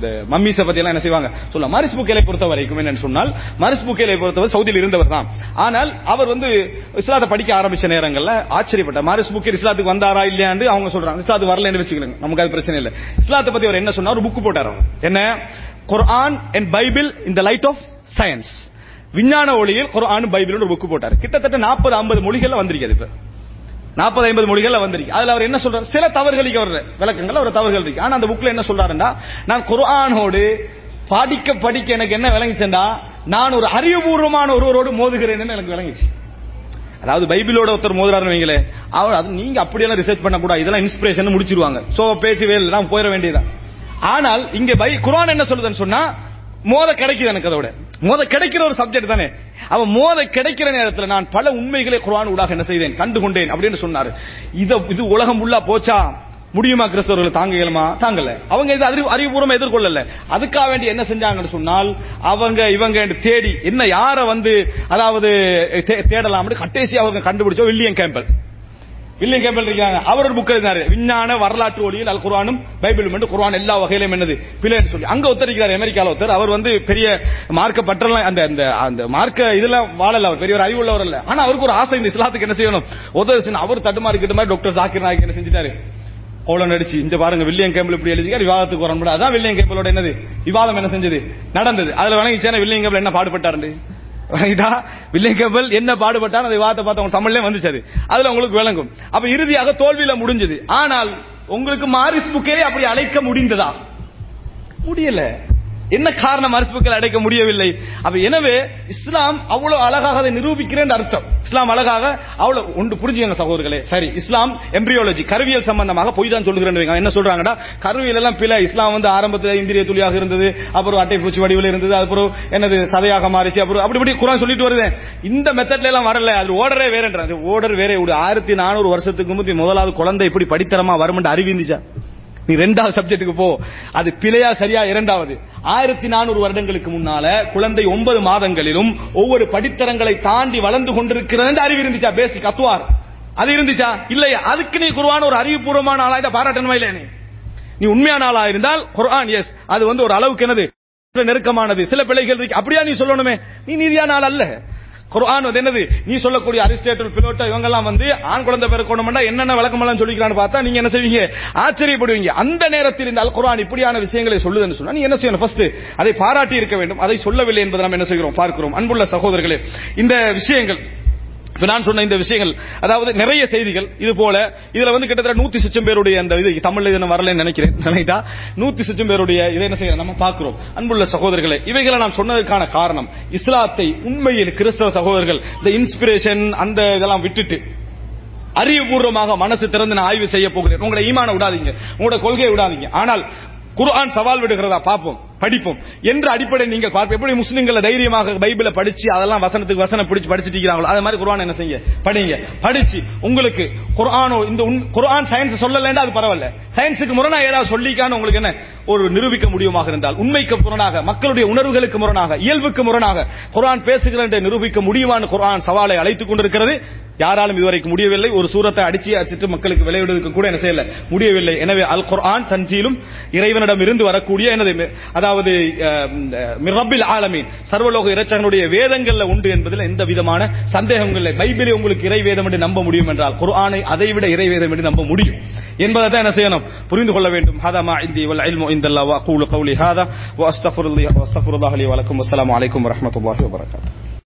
இந்த மம்மிஸை பத்தி எல்லாம் என்ன செய்வாங்க சொல்ல மாரிஸ் புக்கேலை பொறுத்த வரைக்கும் என்னன்னு சொன்னால் மாரிஸ் புக்கேலை பொறுத்தவரை சவுதியில் இருந்தவர் தான் ஆனால் அவர் வந்து இஸ்லாத்தை படிக்க ஆரம்பிச்ச நேரங்கள்ல ஆச்சரியப்பட்டார் மாரிஸ் புக்கேல் இஸ்லாத்துக்கு வந்தாரா இல்லையாண்டு அவங்க சொல்றாங்க இஸ்லாத்துக்கு வரலன்னு வச்சுக்கிறேன் நமக்கு அது பிரச்சனை இல்லை இஸ்லாத்தை பத்தி அவர் என்ன சொன்னார் ஒரு புக் போட்டார் அவர் என்ன Quran and Bible in the light of science விஞ்ஞான ஒளியில் குர்ஆன் பைபிள் ஒரு புக் போட்டார் கிட்டத்தட்ட நாற்பது ஐம்பது மொழிகள்ல வந்திருக்கிறது இப்ப நாற்பது ஐம்பது மொழிகள்ல வந்திருக்கு அதுல அவர் என்ன சொல்றாரு சில தவறுகளுக்கு அவர் விளக்கங்கள் அவர் தவறுகள் இருக்கு ஆனா அந்த புக்ல என்ன சொல்றாருன்னா நான் குர்ஆனோடு படிக்க படிக்க எனக்கு என்ன விளங்கிச்சேன்டா நான் ஒரு அறிவுபூர்வமான ஒருவரோடு மோதுகிறேன்னு எனக்கு விளங்கிச்சு அதாவது பைபிளோட ஒருத்தர் மோதுறாருன்னு வைங்களே அவர் அது நீங்க அப்படியெல்லாம் ரிசர்ச் பண்ண கூடாது இதெல்லாம் இன்ஸ்பிரேஷன் முடிச்சிருவாங்க சோ பேச்சு வேலை நான் போயிட வேண்டியதான் ஆனால் இங்க பை குர்ஆன் என்ன சொல்லுதுன்னு சொன்னா மோத கிடைக்குது எனக்கு அதோட மோத கிடைக்கிற ஒரு சப்ஜெக்ட் தானே அவன் மோத கிடைக்கிற நேரத்தில் நான் பல உண்மைகளை குர்ஆன் ஊடாக என்ன செய்தேன் கண்டுகொண்டேன் அப்படின்னு சொன்னாரு இத இது உலகம் ஃபுல்லா போச்சா முடியுமா கிறிஸ்தவர்கள் தாங்க இயலுமா தாங்கல அவங்க இது அறிவு அறிவுபூர்வமா எதிர்கொள்ளல அதுக்காக வேண்டி என்ன செஞ்சாங்கன்னு சொன்னால் அவங்க இவங்க தேடி என்ன யார வந்து அதாவது தே- தேடலாம்னு கட்டேசி அவங்க கண்டுபிடிச்சோ வில்லியம் கேம்பல் வில்லியம் கேம்பல் இருக்காங்க அவர் ஒரு புக் எழுதினாரு விஞ்ஞான வரலாற்று ஒளியில் அல் குர்ஆனும் பைபிளும் என்று குர்ஆன் எல்லா வகையிலும் என்னது பிள்ளைன்னு சொல்லி அங்க ஒருத்தர் அமெரிக்கால ஒருத்தர் அவர் வந்து பெரிய மார்க்க பற்றலாம் அந்த அந்த அந்த மார்க்க இதுல வாழல அவர் பெரிய ஒரு அறிவுள்ளவர் இல்ல ஆனா அவருக்கு ஒரு ஆசை இந்த இஸ்லாத்துக்கு என்ன செய்யணும் உதவி செய்யணும் அவர் தட்டுமாறி கிட்ட மாதிரி டாக்டர் ஜாக்கிர் நாயக் என்ன செஞ்சிட்டாரு கோலம் நடிச்சு இந்த பாருங்க வில்லியம் கேம்பிள் இப்படி எழுதிக்கார் விவாதத்துக்கு வரணும் அதான் வில்லியம் கேம்பிளோட என்னது விவாதம் என்ன செஞ்சது நடந்தது அதுல வணங்கிச்சேன வில்லியம் கேம்பிள் என்ன பாடுபட்டாரு வணங்கிட்டா வில்லியம் கேம்பிள் என்ன பாடுபட்டார் அந்த விவாதத்தை பார்த்து அவங்க தமிழ்ல வந்துச்சு அது அதுல உங்களுக்கு விளங்கும் அப்ப இறுதியாக தோல்வியில முடிஞ்சது ஆனால் உங்களுக்கு மாரிஸ் புக்கே அப்படி அழைக்க முடிந்ததா முடியல என்ன காரணம் அரசுகள் அடைக்க முடியவில்லை அப்ப எனவே இஸ்லாம் அவ்வளவு அழகாக அதை நிரூபிக்கிறேன் அர்த்தம் இஸ்லாம் அழகாக அவ்வளவு ஒன்று புரிஞ்சுங்க சகோதரர்களே சரி இஸ்லாம் எம்பிரியாலஜி கருவியல் சம்பந்தமாக பொய் தான் சொல்லுகிறேன் வைங்க. என்ன சொல்றாங்கடா கருவியல் எல்லாம் பிழை இஸ்லாம் வந்து ஆரம்பத்தில் இந்திரிய துளியாக இருந்தது அப்புறம் அட்டை பூச்சி வடிவில் இருந்தது அப்புறம் என்னது சதையாக மாறிச்சு அப்புறம் அப்படி இப்படி குரான் சொல்லிட்டு வருது இந்த மெத்தட்ல எல்லாம் வரல அது ஓர்டரே வேறன்றாங்க ஓர்டர் வேற ஒரு ஆயிரத்தி நானூறு வருஷத்துக்கு முந்தி முதலாவது குழந்தை இப்படி படித்தரமா வரும்னு அறிவிந்துச்சா நீ ரெண்டாவது சப்ஜெக்ட்டுக்கு போ அது பிழையா சரியா இரண்டாவது ஆயிரத்தி நானூறு வருடங்களுக்கு முன்னால குழந்தை ஒன்பது மாதங்களிலும் ஒவ்வொரு படித்தரங்களை தாண்டி வளர்ந்து கொண்டிருக்கிறது என்று அறிவு இருந்துச்சா பேசிக் அத்துவார் அது இருந்துச்சா இல்லையா அதுக்கு நீ குருவான ஒரு அறிவுபூர்வமான ஆளா இதை பாராட்டணுமா இல்லையா நீ நீ உண்மையான ஆளா இருந்தால் குர்ஆன் எஸ் அது வந்து ஒரு அளவுக்கு என்னது சில நெருக்கமானது சில பிழைகள் இருக்கு அப்படியா நீ சொல்லணுமே நீ நீதியான ஆள் அல்ல குர்ஆன் வந்து என்னது நீ சொல்லக்கூடிய அரிஸ்டேட்டல் பிலோட்டோ இவங்க எல்லாம் வந்து ஆண் குழந்தை பிறக்கணும்னா என்னென்ன விளக்கமெல்லாம் சொல்லிக்கிறான்னு பார்த்தா நீங்க என்ன செய்வீங்க ஆச்சரியப்படுவீங்க அந்த நேரத்தில் இந்த அல் குர்ஆன் இப்படியான விஷயங்களை சொல்லுதுன்னு சொன்னா நீ என்ன செய்யணும் ஃபர்ஸ்ட் அதை பாராட்டி இருக்க வேண்டும் அதை சொல்லவில்லை என்பதை நாம் என்ன செய்கிறோம் பார்க்கிறோம் அன்புள்ள சகோதரர்களே இந்த விஷயங்கள் இப்ப நான் சொன்ன இந்த விஷயங்கள் அதாவது நிறைய செய்திகள் இது போல இதுல வந்து கிட்டத்தட்ட நூத்தி சுச்சம் பேருடைய அந்த இது தமிழ்ல இது நான் வரலன்னு நினைக்கிறேன் நினைட்டா நூத்தி சுச்சம் பேருடைய இதை என்ன செய்யறோம் நம்ம பார்க்கிறோம் அன்புள்ள சகோதரர்களே இவைகளை நாம் சொன்னதற்கான காரணம் இஸ்லாத்தை உண்மையில் கிறிஸ்தவ சகோதரர்கள் இந்த இன்ஸ்பிரேஷன் அந்த இதெல்லாம் விட்டுட்டு அறிவுபூர்வமாக மனசு திறந்து நான் ஆய்வு செய்ய போகிறேன் உங்களோட ஈமான விடாதீங்க உங்களோட கொள்கையை விடாதீங்க ஆனால் குர்ஆன் சவால் விடுகிறதா பார்ப்போம் படிப்போம் என்ற அடிப்படை நீங்கள் பார்ப்போம் எப்படி முஸ்லிம்கள் தைரியமாக பைபிளை படிச்சு அதெல்லாம் வசனத்துக்கு வசனம் பிடிச்சு படிச்சுட்டு இருக்கிறாங்களோ அது மாதிரி குர்ஆன் என்ன செய்யுங்க படிங்க படிச்சு உங்களுக்கு குர்ஆனோ இந்த உண்- குர்ஆன் சயின்ஸ் சொல்லலைன்னா அது பரவாயில்ல சயின்ஸுக்கு முரணா ஏதாவது சொல்லிக்கான்னு உங்களுக்கு என்ன ஒரு நிரூபிக்க முடியுமாக இருந்தால் உண்மைக்கு முரணாக மக்களுடைய உணர்வுகளுக்கு முரணாக இயல்புக்கு முரணாக குர்ஆன் பேசுகிறேன் என்று நிரூபிக்க முடியுமான்னு குர்ஆன் சவாலை அழைத்துக் கொண்டிருக்கிறது யாராலும் இதுவரைக்கும் முடியவில்லை ஒரு சூரத்தை அடிச்சு அடிச்சிட்டு மக்களுக்கு விளைவிடுவதற்கு கூட என்ன செய்யல முடியவில்லை எனவே அல் குர்ஆன் தன்சீலும் இறைவனிடம் இருந்து வரக்கூடிய எனது அதாவது அஹ், இந்த மிரப்பில் ஆலமீன் சர்வலோக இறைச்சகனுடைய வேதங்கள்ல உண்டு என்பதில் எந்த விதமான சந்தேகங்கள் இல்லை பைபிளை உங்களுக்கு இறை வேதம் என்று நம்ப முடியும் என்றால் குர்ஆனை அதை விட இறை வேதம் என்று நம்ப முடியும் என்பதை தான் என்ன செய்யணும் புரிந்து கொள்ள வேண்டும் ஹதா மா இந்தி வல் இல்மு இந்தல்லாஹ் வ அகூலு கௌலி ஹாதா வ அஸ்தக்ஃபிருல்லாஹ் வ அஸ்தக்ஃபிருல்லாஹ் லி வ லக்கும் வஸ்ஸலாமு அலைக்கும் வ ரஹ்மத்துல்லாஹி வ பரகாத்துஹு